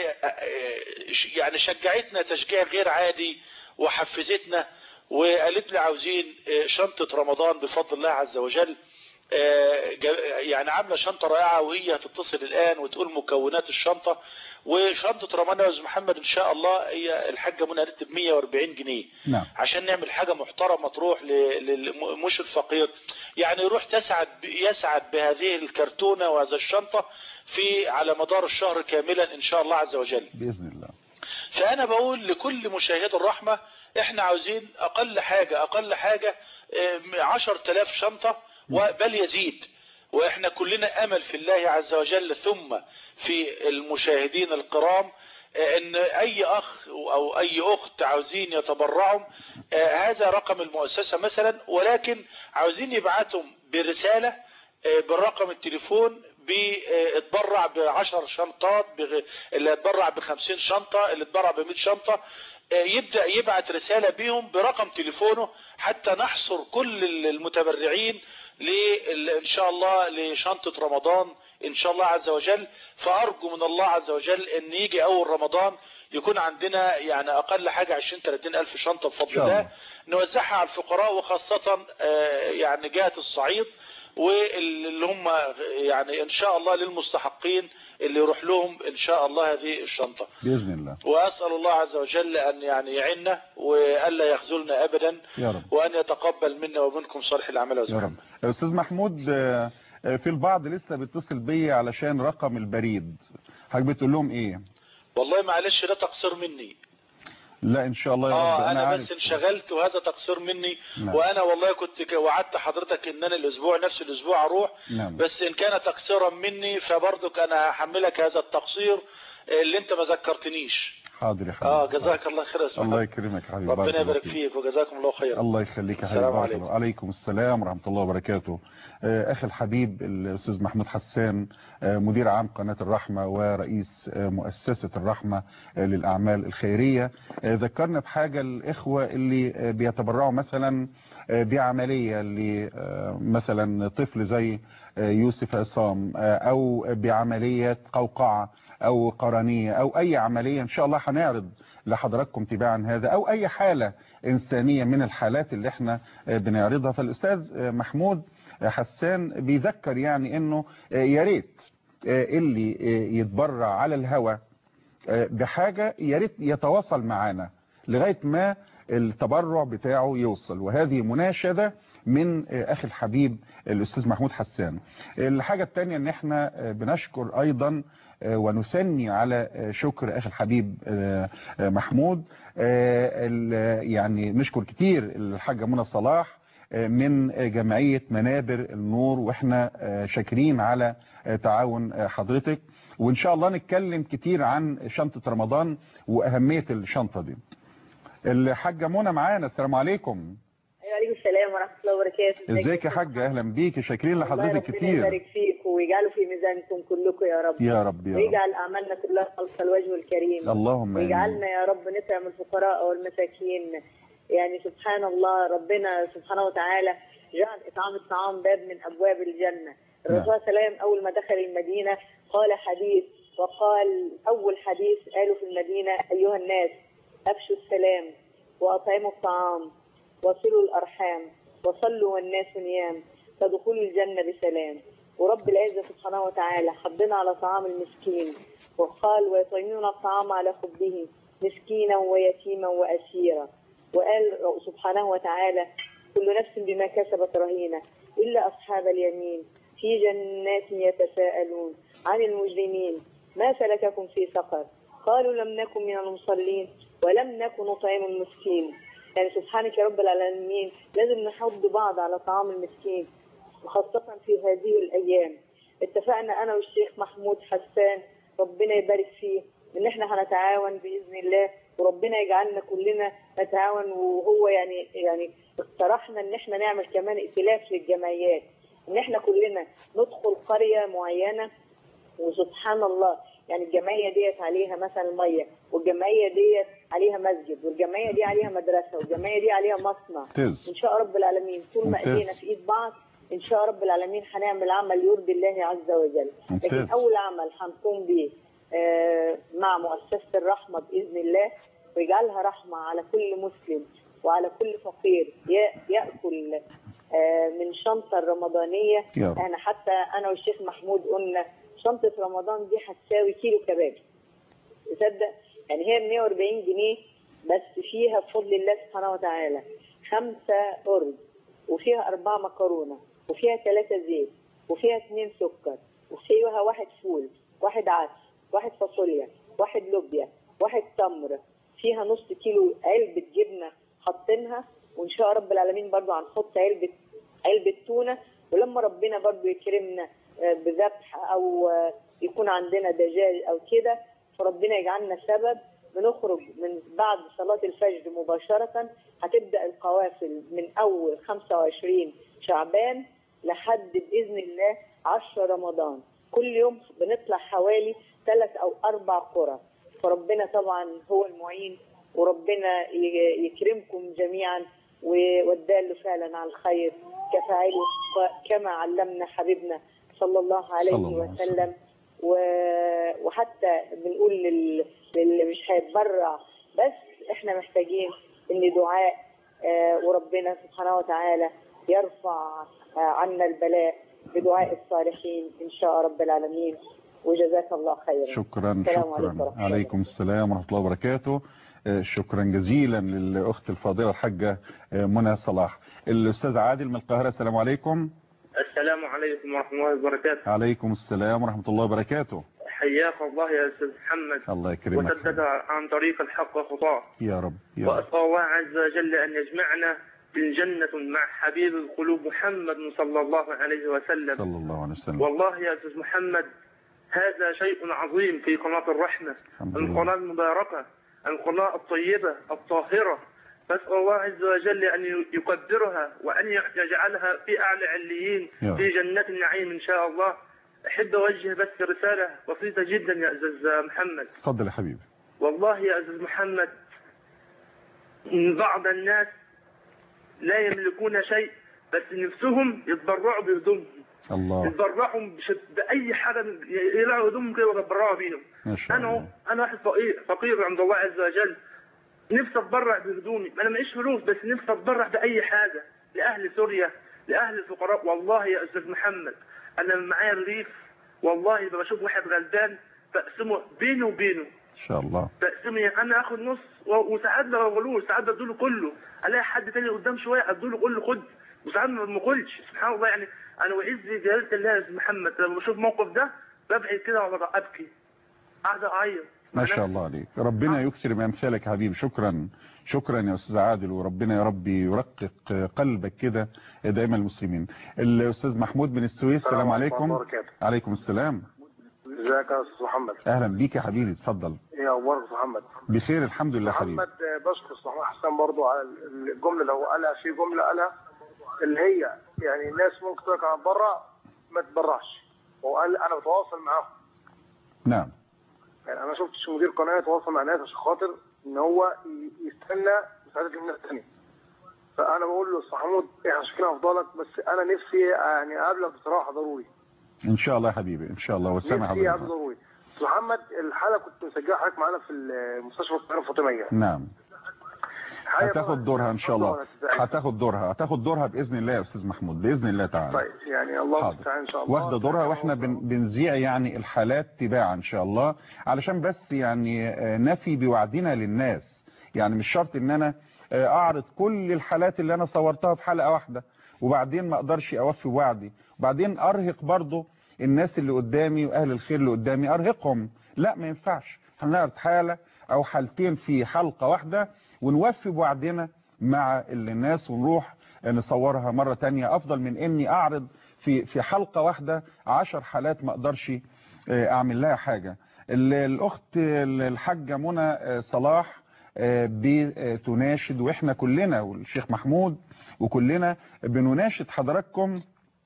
يعني شجعتنا تشجيع غير عادي وحفزتنا وقالت لي عاوزين شنطة رمضان بفضل الله عز وجل آه، جا- يعني عاملة شنطة رائعة وهي هتتصل الآن وتقول مكونات الشنطة وشنطة رمضان يا أستاذ محمد إن شاء الله هي الحاجة منى قالت ب 140 جنيه نعم عشان نعمل حاجة محترمة تروح ل- لل- مش الفقير يعني يروح تسعد ب- يسعد بهذه الكرتونة وهذا الشنطة في على مدار الشهر كاملا إن شاء الله عز وجل بإذن الله فأنا بقول لكل مشاهد الرحمة احنا عاوزين أقل حاجة أقل حاجة عشر تلاف شنطة بل يزيد واحنا كلنا امل في الله عز وجل ثم في المشاهدين الكرام آه، ان اي اخ او اي اخت عاوزين يتبرعوا آه، هذا رقم المؤسسة مثلا ولكن عاوزين يبعتهم برسالة آه، بالرقم التليفون بيتبرع بعشر شنطات بغ- اللي يتبرع بخمسين شنطة اللي يتبرع بمئة شنطة آه، يبدأ يبعت رسالة بيهم برقم تليفونه حتى نحصر كل المتبرعين ل- ان شاء الله لشنطة رمضان ان شاء الله عز وجل فارجو من الله عز وجل ان يجي اول رمضان يكون عندنا يعني اقل حاجة 20 30 الف شنطة بفضل شاء الله الله. نوزعها على الفقراء وخاصة آه، يعني جهة الصعيد واللي هم يعني ان شاء الله للمستحقين اللي يروح لهم ان شاء الله هذه الشنطة بإذن الله واسأل الله عز وجل ان يعني يعيننا والا يخذلنا ابدا يا رب وان يتقبل منا ومنكم صالح الاعمال يا والزمان رب أستاذ محمود آه، آه، في البعض لسه بيتصل بيا علشان رقم البريد حضرتك بتقول لهم ايه والله معلش ده تقصير مني لا ان شاء الله يا رب اه انا عارف بس انشغلت وهذا تقصير مني نعم. وانا والله كنت ك- وعدت حضرتك ان انا الاسبوع نفس الاسبوع اروح نعم بس ان كان تقصيرا مني فبرضك انا هحملك هذا التقصير اللي انت ما ذكرتنيش حاضر يا حبيبي اه جزاك الله خير يا أستاذ الله محمد. يكرمك يا حبيبي ربنا بارك الله يبارك فيك. فيك وجزاكم الله خيرا الله يخليك يا حبيبي السلام بارك عليكم. الله. عليكم السلام ورحمة الله وبركاته آه، أخي الحبيب الأستاذ محمود حسان آه، مدير عام قناة الرحمة ورئيس آه، مؤسسة الرحمة آه، للأعمال الخيرية آه، ذكرنا بحاجة الإخوة اللي آه، بيتبرعوا مثلا آه، بعملية لمثلا طفل زي آه، يوسف عصام آه، أو بعملية قوقعة أو قرنية أو أي عملية إن شاء الله هنعرض لحضراتكم تباعا هذا أو أي حالة إنسانية من الحالات اللي احنا آه، بنعرضها فالأستاذ آه، محمود آه، حسان بيذكر يعني انه آه، يا ريت آه، اللي آه، يتبرع على الهوى آه، بحاجة يا ريت يتواصل معانا لغاية ما التبرع بتاعه يوصل وهذه مناشدة من آه، أخي الحبيب الأستاذ محمود حسان الحاجة الثانية ان احنا آه، بنشكر أيضا آه، ونثني على آه، شكر أخي الحبيب آه، آه، محمود آه، ال- يعني نشكر كتير الحاجة منى صلاح آه، من آه، جمعية منابر النور واحنا آه، شاكرين على آه، تعاون آه، حضرتك وان شاء الله نتكلم كتير عن شنطة رمضان واهمية الشنطة دي الحاجة منى معانا السلام عليكم وعليكم السلام ورحمة الله وبركاته ازيك يا حاج اهلا بيك شاكرين الله لحضرتك ربنا كتير يبارك فيك ويجعله في ميزانكم كلكم يا رب يا رب يا رب ويجعل أعمالنا كلها خالصة لوجهه الكريم اللهم آمين. ويجعلنا يا رب نطعم الفقراء والمساكين يعني سبحان الله ربنا سبحانه وتعالى جعل إطعام الطعام باب من أبواب الجنة الرسول صلى الله عليه وسلم أول ما دخل المدينة قال حديث وقال أول حديث قالوا في المدينة أيها الناس أفشوا السلام وأطعموا الطعام وصلوا الأرحام وصلوا والناس نيام تدخلوا الجنة بسلام ورب العزة سبحانه وتعالى حضنا على طعام المسكين وقال ويطعمون الطعام على حبه مسكينا ويتيما وأسيرا وقال سبحانه وتعالى كل نفس بما كسبت رهينة إلا أصحاب اليمين في جنات يتساءلون عن المجرمين ما سلككم في سقر قالوا لم نكن من المصلين ولم نكن نطعم المسكين يعني سبحانك يا رب العالمين لازم نحض بعض على طعام المسكين وخاصة في هذه الأيام اتفقنا أنا والشيخ محمود حسان ربنا يبارك فيه إن إحنا هنتعاون بإذن الله وربنا يجعلنا كلنا نتعاون وهو يعني يعني اقترحنا إن إحنا نعمل كمان ائتلاف للجمعيات إن إحنا كلنا ندخل قرية معينة وسبحان الله يعني الجمعية ديت عليها مثلا مية والجمعية ديت عليها مسجد والجمعية دي عليها مدرسة والجمعية دي عليها مصنع ممتاز. إن شاء رب العالمين طول ما ممتاز. ايدينا في ايد بعض ان شاء رب العالمين هنعمل عمل يرضي الله عز وجل ممتاز. لكن اول عمل هنقوم به آه، مع مؤسسة الرحمة بإذن الله ويجعلها رحمة على كل مسلم وعلى كل فقير ي- يأكل آه، من شنطة الرمضانية يا رب. احنا حتى أنا والشيخ محمود قلنا شنطة رمضان دي هتساوي كيلو كباب تصدق يعني هي ب 140 جنيه بس فيها بفضل الله سبحانه وتعالى خمسة أرز وفيها أربعة مكرونة وفيها ثلاثة زيت وفيها اثنين سكر وفيها واحد فول واحد عدس واحد فاصوليا واحد لوبيا واحد تمر فيها نص كيلو علبة جبنة حاطينها وإن شاء رب العالمين برضو هنحط علبة علبة تونة ولما ربنا برضو يكرمنا آه، بذبح أو آه، يكون عندنا دجاج أو كده فربنا يجعلنا سبب بنخرج من بعد صلاة الفجر مباشرة هتبدأ القوافل من أول 25 شعبان لحد بإذن الله 10 رمضان كل يوم بنطلع حوالي ثلاث أو أربع قرى فربنا طبعا هو المعين وربنا ي- يكرمكم جميعا و- والدال فعلا على الخير كفاعله ف- كما علمنا حبيبنا صلى الله عليه صلى الله عليه وسلم و- وحتى بنقول لل- للي مش هيتبرع بس احنا محتاجين ان دعاء آه، وربنا سبحانه وتعالى يرفع آه، عنا البلاء بدعاء الصالحين ان شاء رب العالمين وجزاك الله خيرا شكرا السلام شكرا عليكم ورحمة الله. عليكم السلام ورحمة الله وبركاته آه، شكرا جزيلا للأخت الفاضلة الحاجة آه، منى صلاح الأستاذ عادل من القاهرة السلام عليكم السلام عليكم ورحمة الله وبركاته عليكم السلام ورحمة الله وبركاته حياك الله يا أستاذ محمد الله يكرمك وسدد عن طريق الحق خطاه يا رب يا رب وأسأل الله عز وجل أن يجمعنا في الجنة مع حبيب القلوب محمد صلى الله عليه وسلم صلى الله عليه وسلم والله يا أستاذ محمد هذا شيء عظيم في قناة الرحمة الحمد لله. القناة المباركة القناة الطيبة الطاهرة فاسأل الله عز وجل أن يقدرها وأن يجعلها في أعلى عليين يا رب. في جنات النعيم إن شاء الله أحب أوجه بس رسالة بسيطة جدا يا أستاذ محمد اتفضل يا حبيبي والله يا أستاذ محمد إن بعض الناس لا يملكون شيء بس نفسهم يتبرعوا بهدومهم الله يتبرعوا بش- بأي حاجة يلعوا هدومهم كده ويتبرعوا بيهم ما شاء أنا الله أنا واحد فقير فقير عند الله عز وجل نفسي أتبرع بهدومي أنا معيش فلوس بس نفسي أتبرع بأي حاجة لأهل سوريا لأهل الفقراء والله يا أستاذ محمد أنا معايا رغيف والله بشوف واحد غلبان بقسمه بيني وبينه إن شاء الله تقسيمي انا اخد نص و- وساعات ما بقولوش ساعات بديله كله الاقي حد تاني قدام شويه اديله كله خد وساعات ما باكلش سبحان الله يعني انا وعز جلاله الله يا أستاذ محمد لما بشوف الموقف ده ببعد كده على ابكي قاعد اعيط ما شاء الله عليك ربنا يكثر من امثالك يا حبيبي شكرا شكرا يا استاذ عادل وربنا يا رب يرقق قلبك كده دايما المسلمين الاستاذ محمود بن السويس السلام السلام عليكم عليكم ورحمة الله وبركاته. عليكم السلام ازيك يا استاذ محمد اهلا بيك يا حبيبي اتفضل ايه اخبارك يا استاذ محمد بخير الحمد لله حبيبي محمد آه، بشكر استاذ محمد حسان برضو على الجمله اللي هو قالها في جمله قالها اللي هي يعني الناس ممكن تقول لك انا بره ما تبرعش هو قال انا بتواصل معاهم نعم يعني انا ما شفتش مدير قناه يتواصل مع ناس عشان خاطر ان هو ي- يستنى مساعده الناس الثانيه فانا بقول له استاذ محمود احنا شايفين افضلك بس انا نفسي يعني اقابلك بصراحه ضروري ان شاء الله يا حبيبي ان شاء الله والسامع نفسي اقابلك حضرتك ضروري استاذ محمد الحلقه كنت مسجلها حضرتك معانا في المستشفى القاهره الفاطميه نعم حاجة هتاخد دورها ان شاء الله طبعاً هتتعب. هتاخد دورها هتاخد دورها باذن الله يا استاذ محمود باذن الله تعالى طيب يعني الله حاضر. المستعان ان شاء الله واخده دورها واحنا بن- بنذيع يعني الحالات تباعا ان شاء الله علشان بس يعني آه، نفي بوعدنا للناس يعني مش شرط ان انا آه، اعرض كل الحالات اللي انا صورتها في حلقه واحده وبعدين ما اقدرش اوفي بوعدي وبعدين ارهق برضو الناس اللي قدامي واهل الخير اللي قدامي ارهقهم لا ما ينفعش هنعرض حاله او حالتين في حلقه واحده ونوفي بوعدنا مع الناس ونروح نصورها مرة تانية افضل من اني اعرض في في حلقة واحدة عشر حالات ما اقدرش آه، اعمل لها حاجة ال- الاخت الحاجة منى آه، صلاح آه، بتناشد واحنا كلنا والشيخ محمود وكلنا بنناشد حضراتكم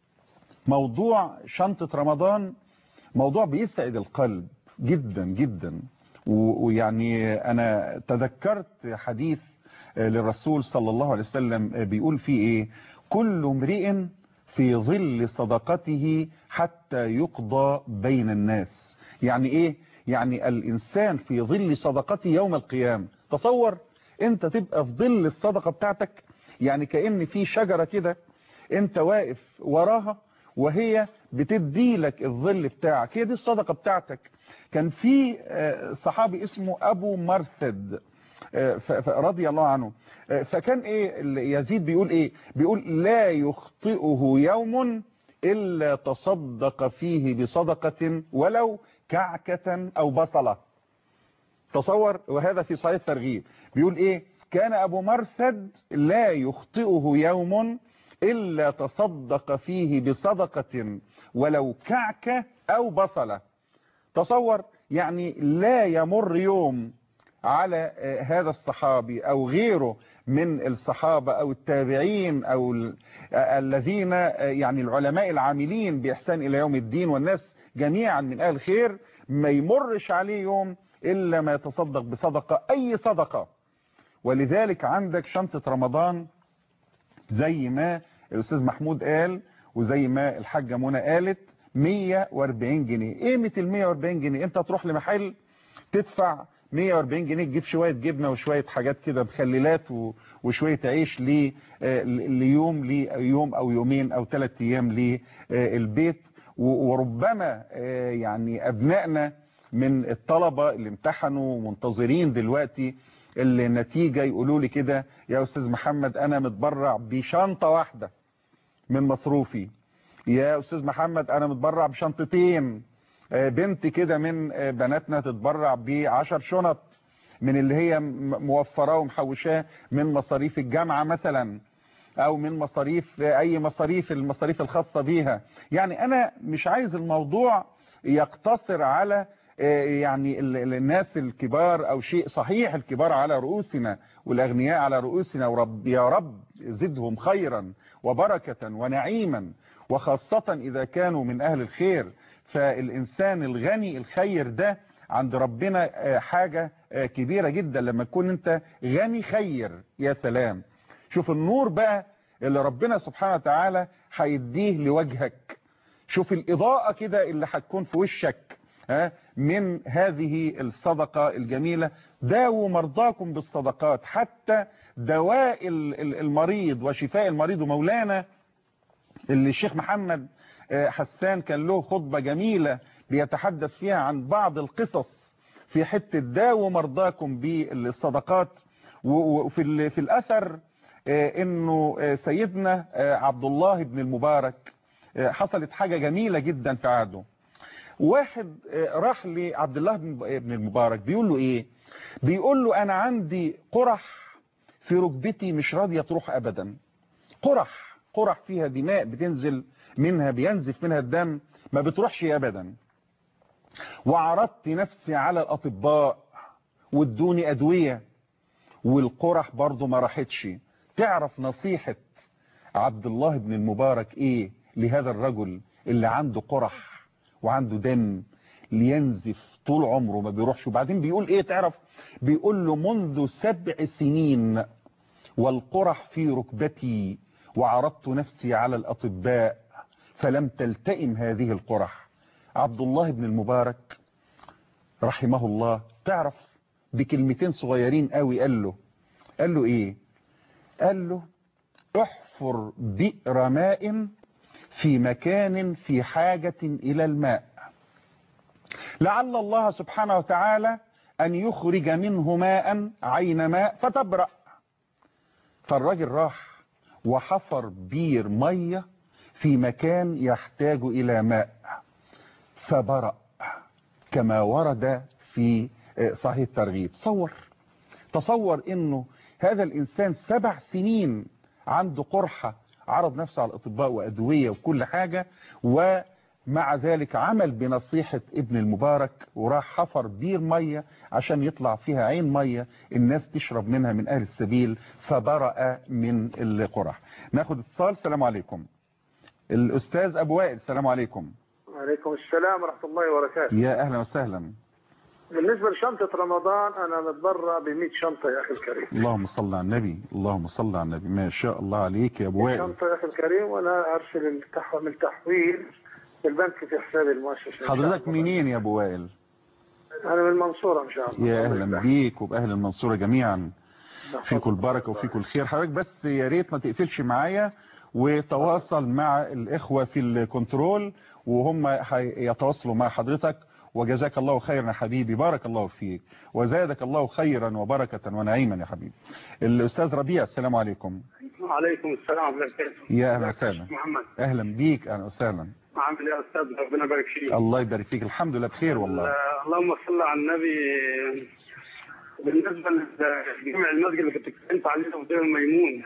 موضوع شنطة رمضان موضوع بيسعد القلب جدا جدا و- ويعني انا تذكرت حديث آه، للرسول صلى الله عليه وسلم آه، بيقول فيه ايه كل امرئ في ظل صدقته حتى يقضى بين الناس يعني ايه يعني الانسان في ظل صدقته يوم القيامة تصور انت تبقى في ظل الصدقة بتاعتك يعني كأن في شجرة كده انت واقف وراها وهي بتدي لك الظل بتاعك هي دي الصدقة بتاعتك كان في آه، صحابي اسمه ابو مرثد آه، ف- ف- رضي الله عنه آه، فكان ايه ال- يزيد بيقول ايه بيقول لا يخطئه يوم الا تصدق فيه بصدقة ولو كعكة او بصلة تصور وهذا في صحيح الترغيب بيقول ايه كان ابو مرثد لا يخطئه يوم الا تصدق فيه بصدقة ولو كعكة او بصلة تصور يعني لا يمر يوم على آه، هذا الصحابي او غيره من الصحابة او التابعين او ال- آه، الذين آه، يعني العلماء العاملين باحسان الى يوم الدين والناس جميعا من اهل الخير ما يمرش عليه يوم الا ما يتصدق بصدقة اي صدقة ولذلك عندك شنطة رمضان زي ما الاستاذ محمود قال وزي ما الحاجة منى قالت 140 جنيه قيمة ال 140 جنيه انت تروح لمحل تدفع 140 جنيه تجيب شوية جبنة وشوية حاجات كده مخللات و- وشوية عيش ل- آه، ليوم ليوم او يومين او ثلاث ايام للبيت و- وربما آه، يعني ابنائنا من الطلبة اللي امتحنوا منتظرين دلوقتي النتيجة يقولوا لي كده يا استاذ محمد انا متبرع بشنطة واحدة من مصروفي يا استاذ محمد انا متبرع بشنطتين آه، بنت كده من آه، بناتنا تتبرع بعشر شنط من اللي هي م- موفراه ومحوشاه من مصاريف الجامعة مثلا او من مصاريف آه، اي مصاريف المصاريف الخاصة بيها يعني انا مش عايز الموضوع يقتصر على آه، يعني ال- ال- الناس الكبار او شيء صحيح الكبار على رؤوسنا والاغنياء على رؤوسنا ورب يا رب زدهم خيرا وبركة ونعيما وخاصة اذا كانوا من اهل الخير فالانسان الغني الخير ده عند ربنا آه، حاجة آه، كبيرة جدا لما تكون انت غني خير يا سلام شوف النور بقى اللي ربنا سبحانه وتعالى هيديه لوجهك شوف الإضاءة كده اللي هتكون في وشك ها من هذه الصدقة الجميلة داووا مرضاكم بالصدقات حتى دواء ال- ال- المريض وشفاء المريض ومولانا اللي الشيخ محمد آه، حسان كان له خطبة جميلة بيتحدث فيها عن بعض القصص في حتة داووا مرضاكم بالصدقات و- وفي ال- في الأثر آه، انه آه، سيدنا آه، عبد الله بن المبارك آه، حصلت حاجة جميلة جدا في عهده واحد آه، راح لعبد الله بن بن المبارك بيقول له ايه بيقول له انا عندي قرح في ركبتي مش راضية تروح ابدا قرح قرح فيها دماء بتنزل منها بينزف منها الدم ما بتروحش ابدا وعرضت نفسي على الأطباء وادوني أدوية والقرح برضو ما راحتش تعرف نصيحة عبد الله بن المبارك ايه لهذا الرجل اللي عنده قرح وعنده دم لينزف طول عمره ما بيروحش وبعدين بيقول ايه تعرف بيقول له منذ سبع سنين والقرح في ركبتي وعرضت نفسي على الأطباء فلم تلتئم هذه القرح عبد الله بن المبارك رحمه الله تعرف بكلمتين صغيرين قوي قال له قال له ايه قال له احفر بئر ماء في مكان في حاجة إلى الماء لعل الله سبحانه وتعالى أن يخرج منه ماء عين ماء فتبرأ فالراجل راح وحفر بير مية في مكان يحتاج إلى ماء فبرأ كما ورد في صحيح الترغيب تصور تصور انه هذا الانسان سبع سنين عنده قرحة عرض نفسه على الاطباء وادوية وكل حاجة ومع ذلك عمل بنصيحة ابن المبارك وراح حفر بير مية عشان يطلع فيها عين مية الناس تشرب منها من اهل السبيل فبرأ من القرح ناخد اتصال السلام عليكم الاستاذ ابو وائل السلام عليكم وعليكم السلام ورحمة الله وبركاته يا اهلا وسهلا بالنسبة لشنطة رمضان أنا متبرع ب 100 شنطة يا أخي الكريم اللهم صل على النبي اللهم صل على النبي ما شاء الله عليك يا ابو وائل شنطة يا أخي الكريم وأنا أرسل التحويل من تحويل البنك في حسابي المؤسسي حضرتك منين يا ابو وائل أنا من المنصورة إن شاء الله يا اهلا بيك وباهل المنصورة جميعا فيكم البركة وفيكم الخير حضرتك بس يا ريت ما تقفلش معايا وتواصل مع الاخوة في الكنترول وهم يتواصلوا مع حضرتك وجزاك الله خيرا يا حبيبي بارك الله فيك وزادك الله خيرا وبركة ونعيما يا حبيبي الأستاذ ربيع السلام عليكم وعليكم السلام ورحمة الله يا أهلا وسهلا محمد أهلا بيك أهلا وسهلا عامل ايه يا استاذ ربنا يبارك فيك الله يبارك فيك الحمد لله بخير والله آه، اللهم صل على النبي بالنسبة لجمع المسجد اللي كنت اتكلمت عليه ده ودير الميمون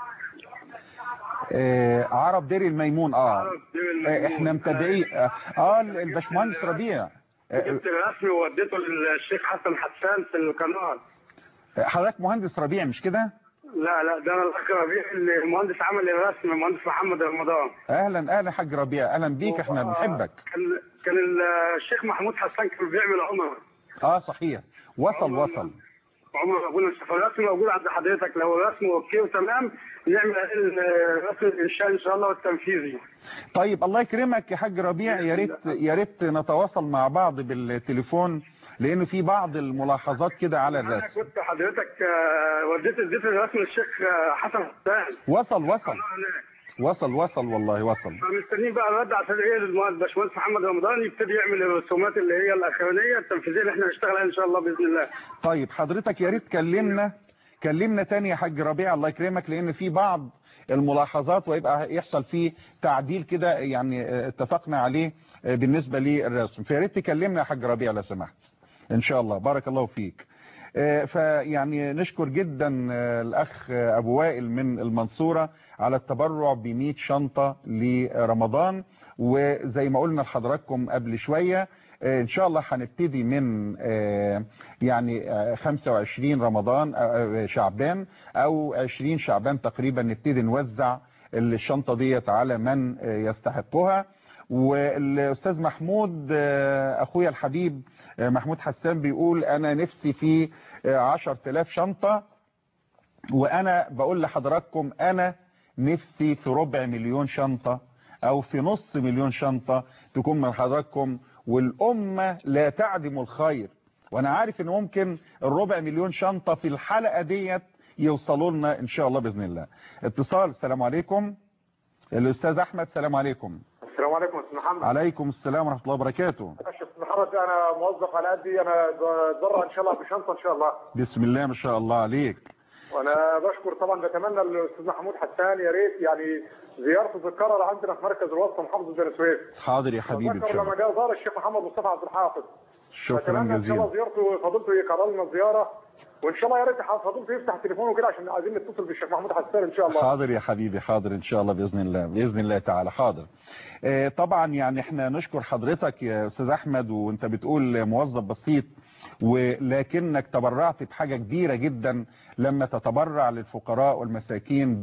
آه عرب دير الميمون اه دير الميمون. آه، احنا متابعين اه آه، الباشمهندس ربيع آه، جبت الرسمي ووديته للشيخ حسن حسان في القناة حضرتك مهندس ربيع مش كده لا لا ده انا الاخ ربيع المهندس عمل الرسم المهندس محمد رمضان اهلا اهلا حاج ربيع اهلا بيك احنا بنحبك كان كان الشيخ محمود حسان كان بيعمل عمر اه صحيح وصل وصل عمر ابونا الشيخ الرسم موجود عند حضرتك لو الرسم اوكي وتمام نعمل الرسم الانشاء ان شاء الله والتنفيذي طيب الله يكرمك يا حاج ربيع يا ريت يا ريت نتواصل مع بعض بالتليفون لان في بعض الملاحظات كده على انا الرسم كنت حضرتك آه، وديت اديت الرسم للشيخ آه، حسن حسان وصل وصل وصل وصل والله وصل فمستنيين بقى الرد عشان ايه الباشمهندس محمد رمضان يبتدي يعمل الرسومات اللي هي الاخرانيه التنفيذيه اللي احنا هنشتغل عليها ان شاء الله باذن الله طيب حضرتك يا ريت كلمنا كلمنا تاني يا حاج ربيع الله يكرمك لان في بعض الملاحظات ويبقى يحصل فيه تعديل كده يعني اه، اتفقنا عليه اه، بالنسبة للرسم فيا ريت تكلمنا يا حاج ربيع لو سمحت ان شاء الله بارك الله فيك اه، فيعني نشكر جدا اه، الاخ اه، ابو وائل من المنصورة على التبرع ب 100 شنطة لرمضان وزي ما قلنا لحضراتكم قبل شوية آه، ان شاء الله هنبتدي من آه، يعني آه، 25 رمضان آه، آه، شعبان او 20 شعبان تقريبا نبتدي نوزع الشنطة ديت على من آه، يستحقها والاستاذ محمود آه، اخويا الحبيب آه، محمود حسان بيقول انا نفسي في آه، 10000 شنطة وانا بقول لحضراتكم انا نفسي في ربع مليون شنطة او في نص مليون شنطة تكون من حضراتكم والامة لا تعدم الخير وانا عارف ان ممكن الربع مليون شنطة في الحلقة ديت يوصلوا لنا ان شاء الله باذن الله اتصال السلام عليكم الاستاذ احمد السلام عليكم السلام عليكم استاذ محمد عليكم السلام ورحمة الله وبركاته معلش يا استاذ محمد انا موظف على قدي انا اتبرع ان شاء الله بشنطه ان شاء الله بسم الله ما شاء الله عليك وانا بشكر طبعا بتمنى الاستاذ محمود حسان يا ريت يعني زيارته تتكرر عندنا في مركز الوسط محافظه بني سويف حاضر يا حبيبي ان ذكر شاء لما الله جاء زار الشيخ محمد مصطفى عبد الحافظ شكرا بتمنى ان شاء الله جزيلا زيارته فضيلته يكرر لنا زياره وان شاء الله يا ريت فضيلته يفتح تليفونه كده عشان عايزين نتصل بالشيخ محمود حسان ان شاء الله حاضر يا حبيبي حاضر ان شاء الله باذن الله باذن الله تعالى حاضر آه، طبعا يعني احنا نشكر حضرتك يا استاذ احمد وانت بتقول موظف بسيط ولكنك تبرعت بحاجة كبيرة جدا لما تتبرع للفقراء والمساكين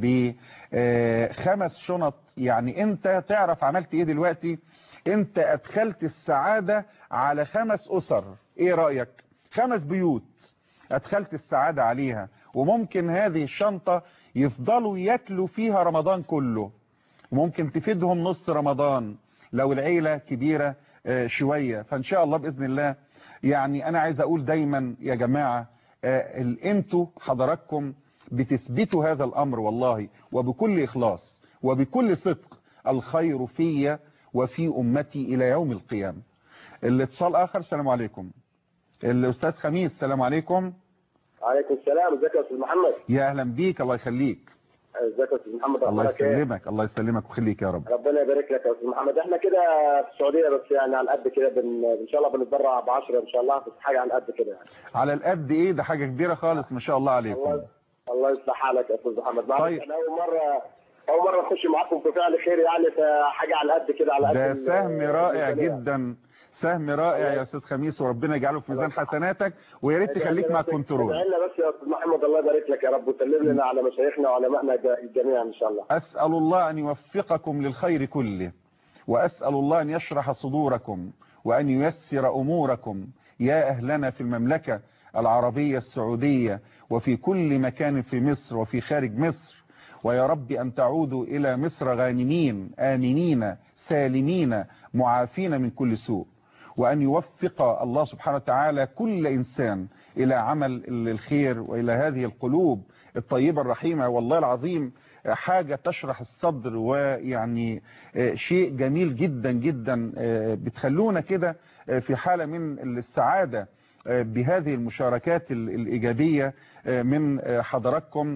بخمس شنط يعني انت تعرف عملت ايه دلوقتي انت ادخلت السعادة على خمس اسر ايه رأيك خمس بيوت ادخلت السعادة عليها وممكن هذه الشنطة يفضلوا ياكلوا فيها رمضان كله وممكن تفيدهم نص رمضان لو العيلة كبيرة آه، شوية فان شاء الله بإذن الله يعني انا عايز اقول دايما يا جماعة آه، ال- انتوا حضراتكم بتثبتوا هذا الامر والله وبكل اخلاص وبكل صدق الخير في وفي امتي الى يوم القيامة الاتصال اخر السلام عليكم الاستاذ خميس السلام عليكم عليكم السلام ازيك يا استاذ محمد يا اهلا بيك الله يخليك ازيك يا استاذ محمد الله اخبارك ايه يسلمك الله يسلمك ويخليك يا رب ربنا يبارك لك يا استاذ محمد احنا كده في السعوديه بس يعني على قد كده بن... ان شاء الله بنتبرع ب 10 ان شاء الله بس حاجه على قد كده يعني على القد ايه ده حاجة كبيرة خالص ما شاء الله عليكم الله الله يصلح حالك يا استاذ محمد معلش طيب. انا اول مره اول مره اخش معاكم في فعل خير يعني فحاجه على قد كده على قد ده ال- سهم رائع الإمكانية. جدا سهم رائع يا استاذ خميس وربنا يجعله في ميزان حسناتك ويا ريت تخليك مع الكنترول ادعي لنا بس يا استاذ محمد الله يبارك لك يا رب وسلم لنا على مشايخنا وعلمائنا جميعا ان شاء الله أسأل الله أن يوفقكم للخير كله وأسأل الله أن يشرح صدوركم وأن ييسر أموركم يا أهلنا في المملكة العربية السعودية وفي كل مكان في مصر وفي خارج مصر ويا رب أن تعودوا إلى مصر غانمين آمنين سالمين معافين من كل سوء وأن يوفق الله سبحانه وتعالى كل إنسان إلى عمل الخير وإلى هذه القلوب الطيبة الرحيمة والله العظيم حاجة تشرح الصدر ويعني شيء جميل جدا جدا بتخلونا كده في حالة من السعادة بهذه المشاركات الإيجابية من حضراتكم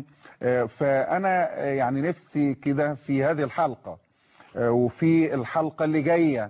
فأنا يعني نفسي كده في هذه الحلقة وفي الحلقة اللي جاية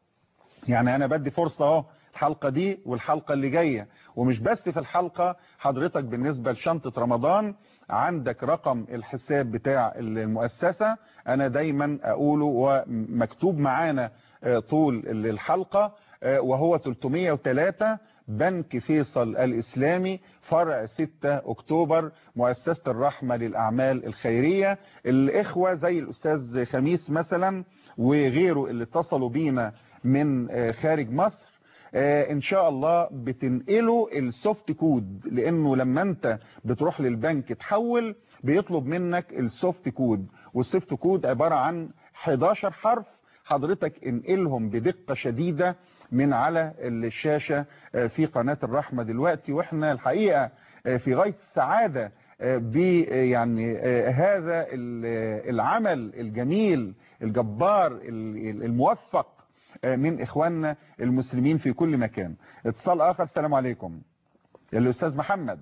يعني أنا بدي فرصة اهو الحلقة دي والحلقة اللي جاية ومش بس في الحلقة حضرتك بالنسبة لشنطة رمضان عندك رقم الحساب بتاع المؤسسة أنا دايما أقوله ومكتوب معانا طول الحلقة وهو 303 بنك فيصل الإسلامي فرع 6 أكتوبر مؤسسة الرحمة للأعمال الخيرية الإخوة زي الأستاذ خميس مثلا وغيره اللي اتصلوا بينا من خارج مصر ان شاء الله بتنقله السوفت كود لانه لما انت بتروح للبنك تحول بيطلب منك السوفت كود والسوفت كود عبارة عن 11 حرف حضرتك انقلهم بدقة شديدة من على الشاشة في قناة الرحمة دلوقتي واحنا الحقيقة في غاية السعادة ب يعني هذا العمل الجميل الجبار الموفق من اخواننا المسلمين في كل مكان اتصال اخر السلام عليكم الاستاذ محمد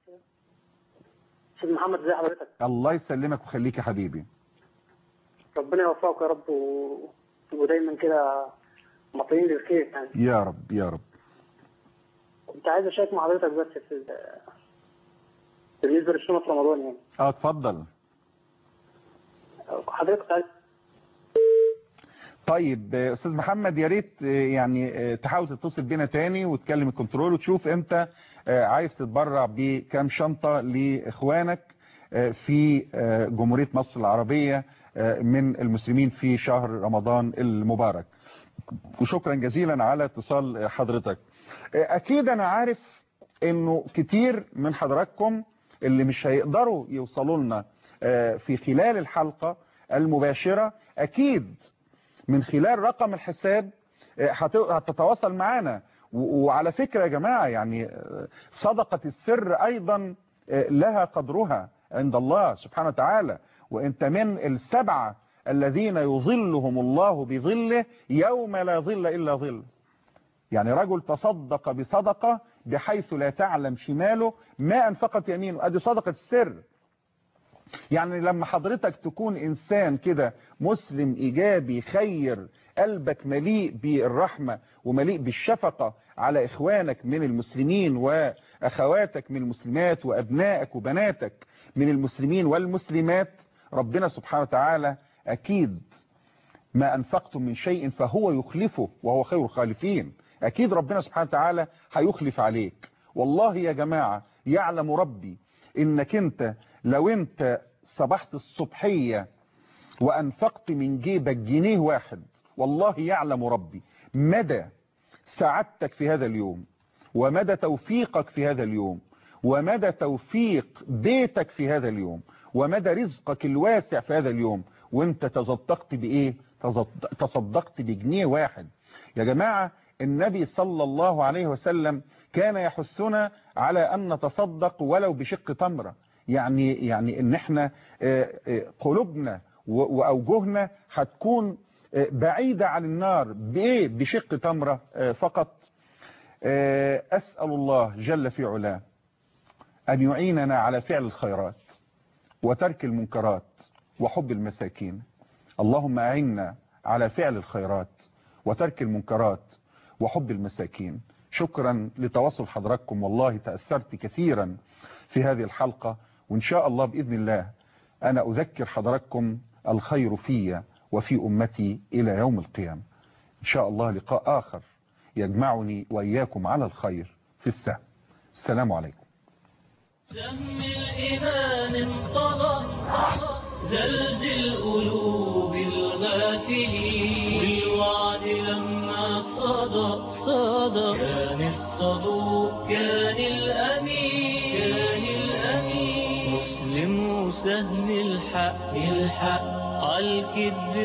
استاذ محمد ازي حضرتك الله يسلمك ويخليك يا حبيبي ربنا يوفقك يا رب و... ودايما كده مطيعين للخير يعني يا رب يا رب كنت عايز اشارك مع حضرتك بس في ال... بالنسبه لشنط رمضان يعني اه اتفضل حضرتك كنت عايز طيب استاذ محمد يا ريت يعني تحاول تتصل بينا تاني وتكلم الكنترول وتشوف انت عايز تتبرع بكام شنطة لاخوانك في جمهورية مصر العربية من المسلمين في شهر رمضان المبارك وشكرا جزيلا على اتصال حضرتك اكيد انا عارف انه كتير من حضراتكم اللي مش هيقدروا يوصلوا لنا في خلال الحلقة المباشرة اكيد من خلال رقم الحساب هتتواصل معانا وعلى فكرة يا جماعة يعني صدقة السر ايضا لها قدرها عند الله سبحانه وتعالى وانت من السبعة الذين يظلهم الله بظله يوم لا ظل الا ظل يعني رجل تصدق بصدقة بحيث لا تعلم شماله ما انفقت يمينه ادي صدقة السر يعني لما حضرتك تكون انسان كده مسلم ايجابي خير قلبك مليء بالرحمة ومليء بالشفقة على إخوانك من المسلمين وأخواتك من المسلمات وأبنائك وبناتك من المسلمين والمسلمات ربنا سبحانه وتعالى أكيد ما أنفقتم من شيء فهو يخلفه وهو خير الخالفين أكيد ربنا سبحانه وتعالى هيخلف عليك والله يا جماعة يعلم ربي إنك أنت لو أنت صبحت الصبحية وأنفقت من جيبك جنيه واحد والله يعلم ربي مدى سعادتك في هذا اليوم ومدى توفيقك في هذا اليوم ومدى توفيق بيتك في هذا اليوم ومدى رزقك الواسع في هذا اليوم وانت تصدقت بايه تصدقت بجنيه واحد يا جماعة النبي صلى الله عليه وسلم كان يحثنا على ان نتصدق ولو بشق تمرة يعني يعني ان احنا قلوبنا واوجهنا هتكون بعيدة عن النار بايه بشق تمرة فقط اسأل الله جل في علاه ان يعيننا على فعل الخيرات وترك المنكرات وحب المساكين اللهم أعنا على فعل الخيرات وترك المنكرات وحب المساكين شكرا لتواصل حضراتكم والله تأثرت كثيرا في هذه الحلقة وإن شاء الله بإذن الله أنا أذكر حضراتكم الخير في وفي أمتي إلى يوم القيامة إن شاء الله لقاء آخر يجمعني وإياكم على الخير في السهم السلام عليكم سهم الإيمان انقضى زلزل قلوب الغافلين بالوعد لما صدى صدى كان الصدوق كان الأمين كان الأمين مسلم وسهم الحق الحق عالكذب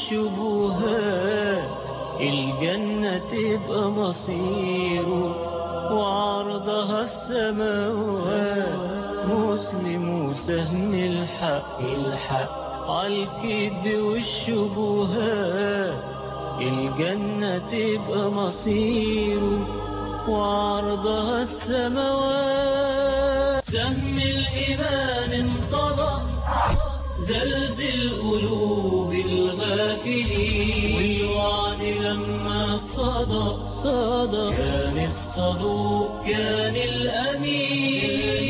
والشبهات الجنة تبقى مصيره وعرضها السماوات مسلم وسهم الحق الحق عالكذب والشبهات الجنة تبقى مصيره وعرضها السماوات سهم الإيمان انقضى زلزل قلوب الغافلين والوعد لما صدى صدى كان الصدوق كان الأمين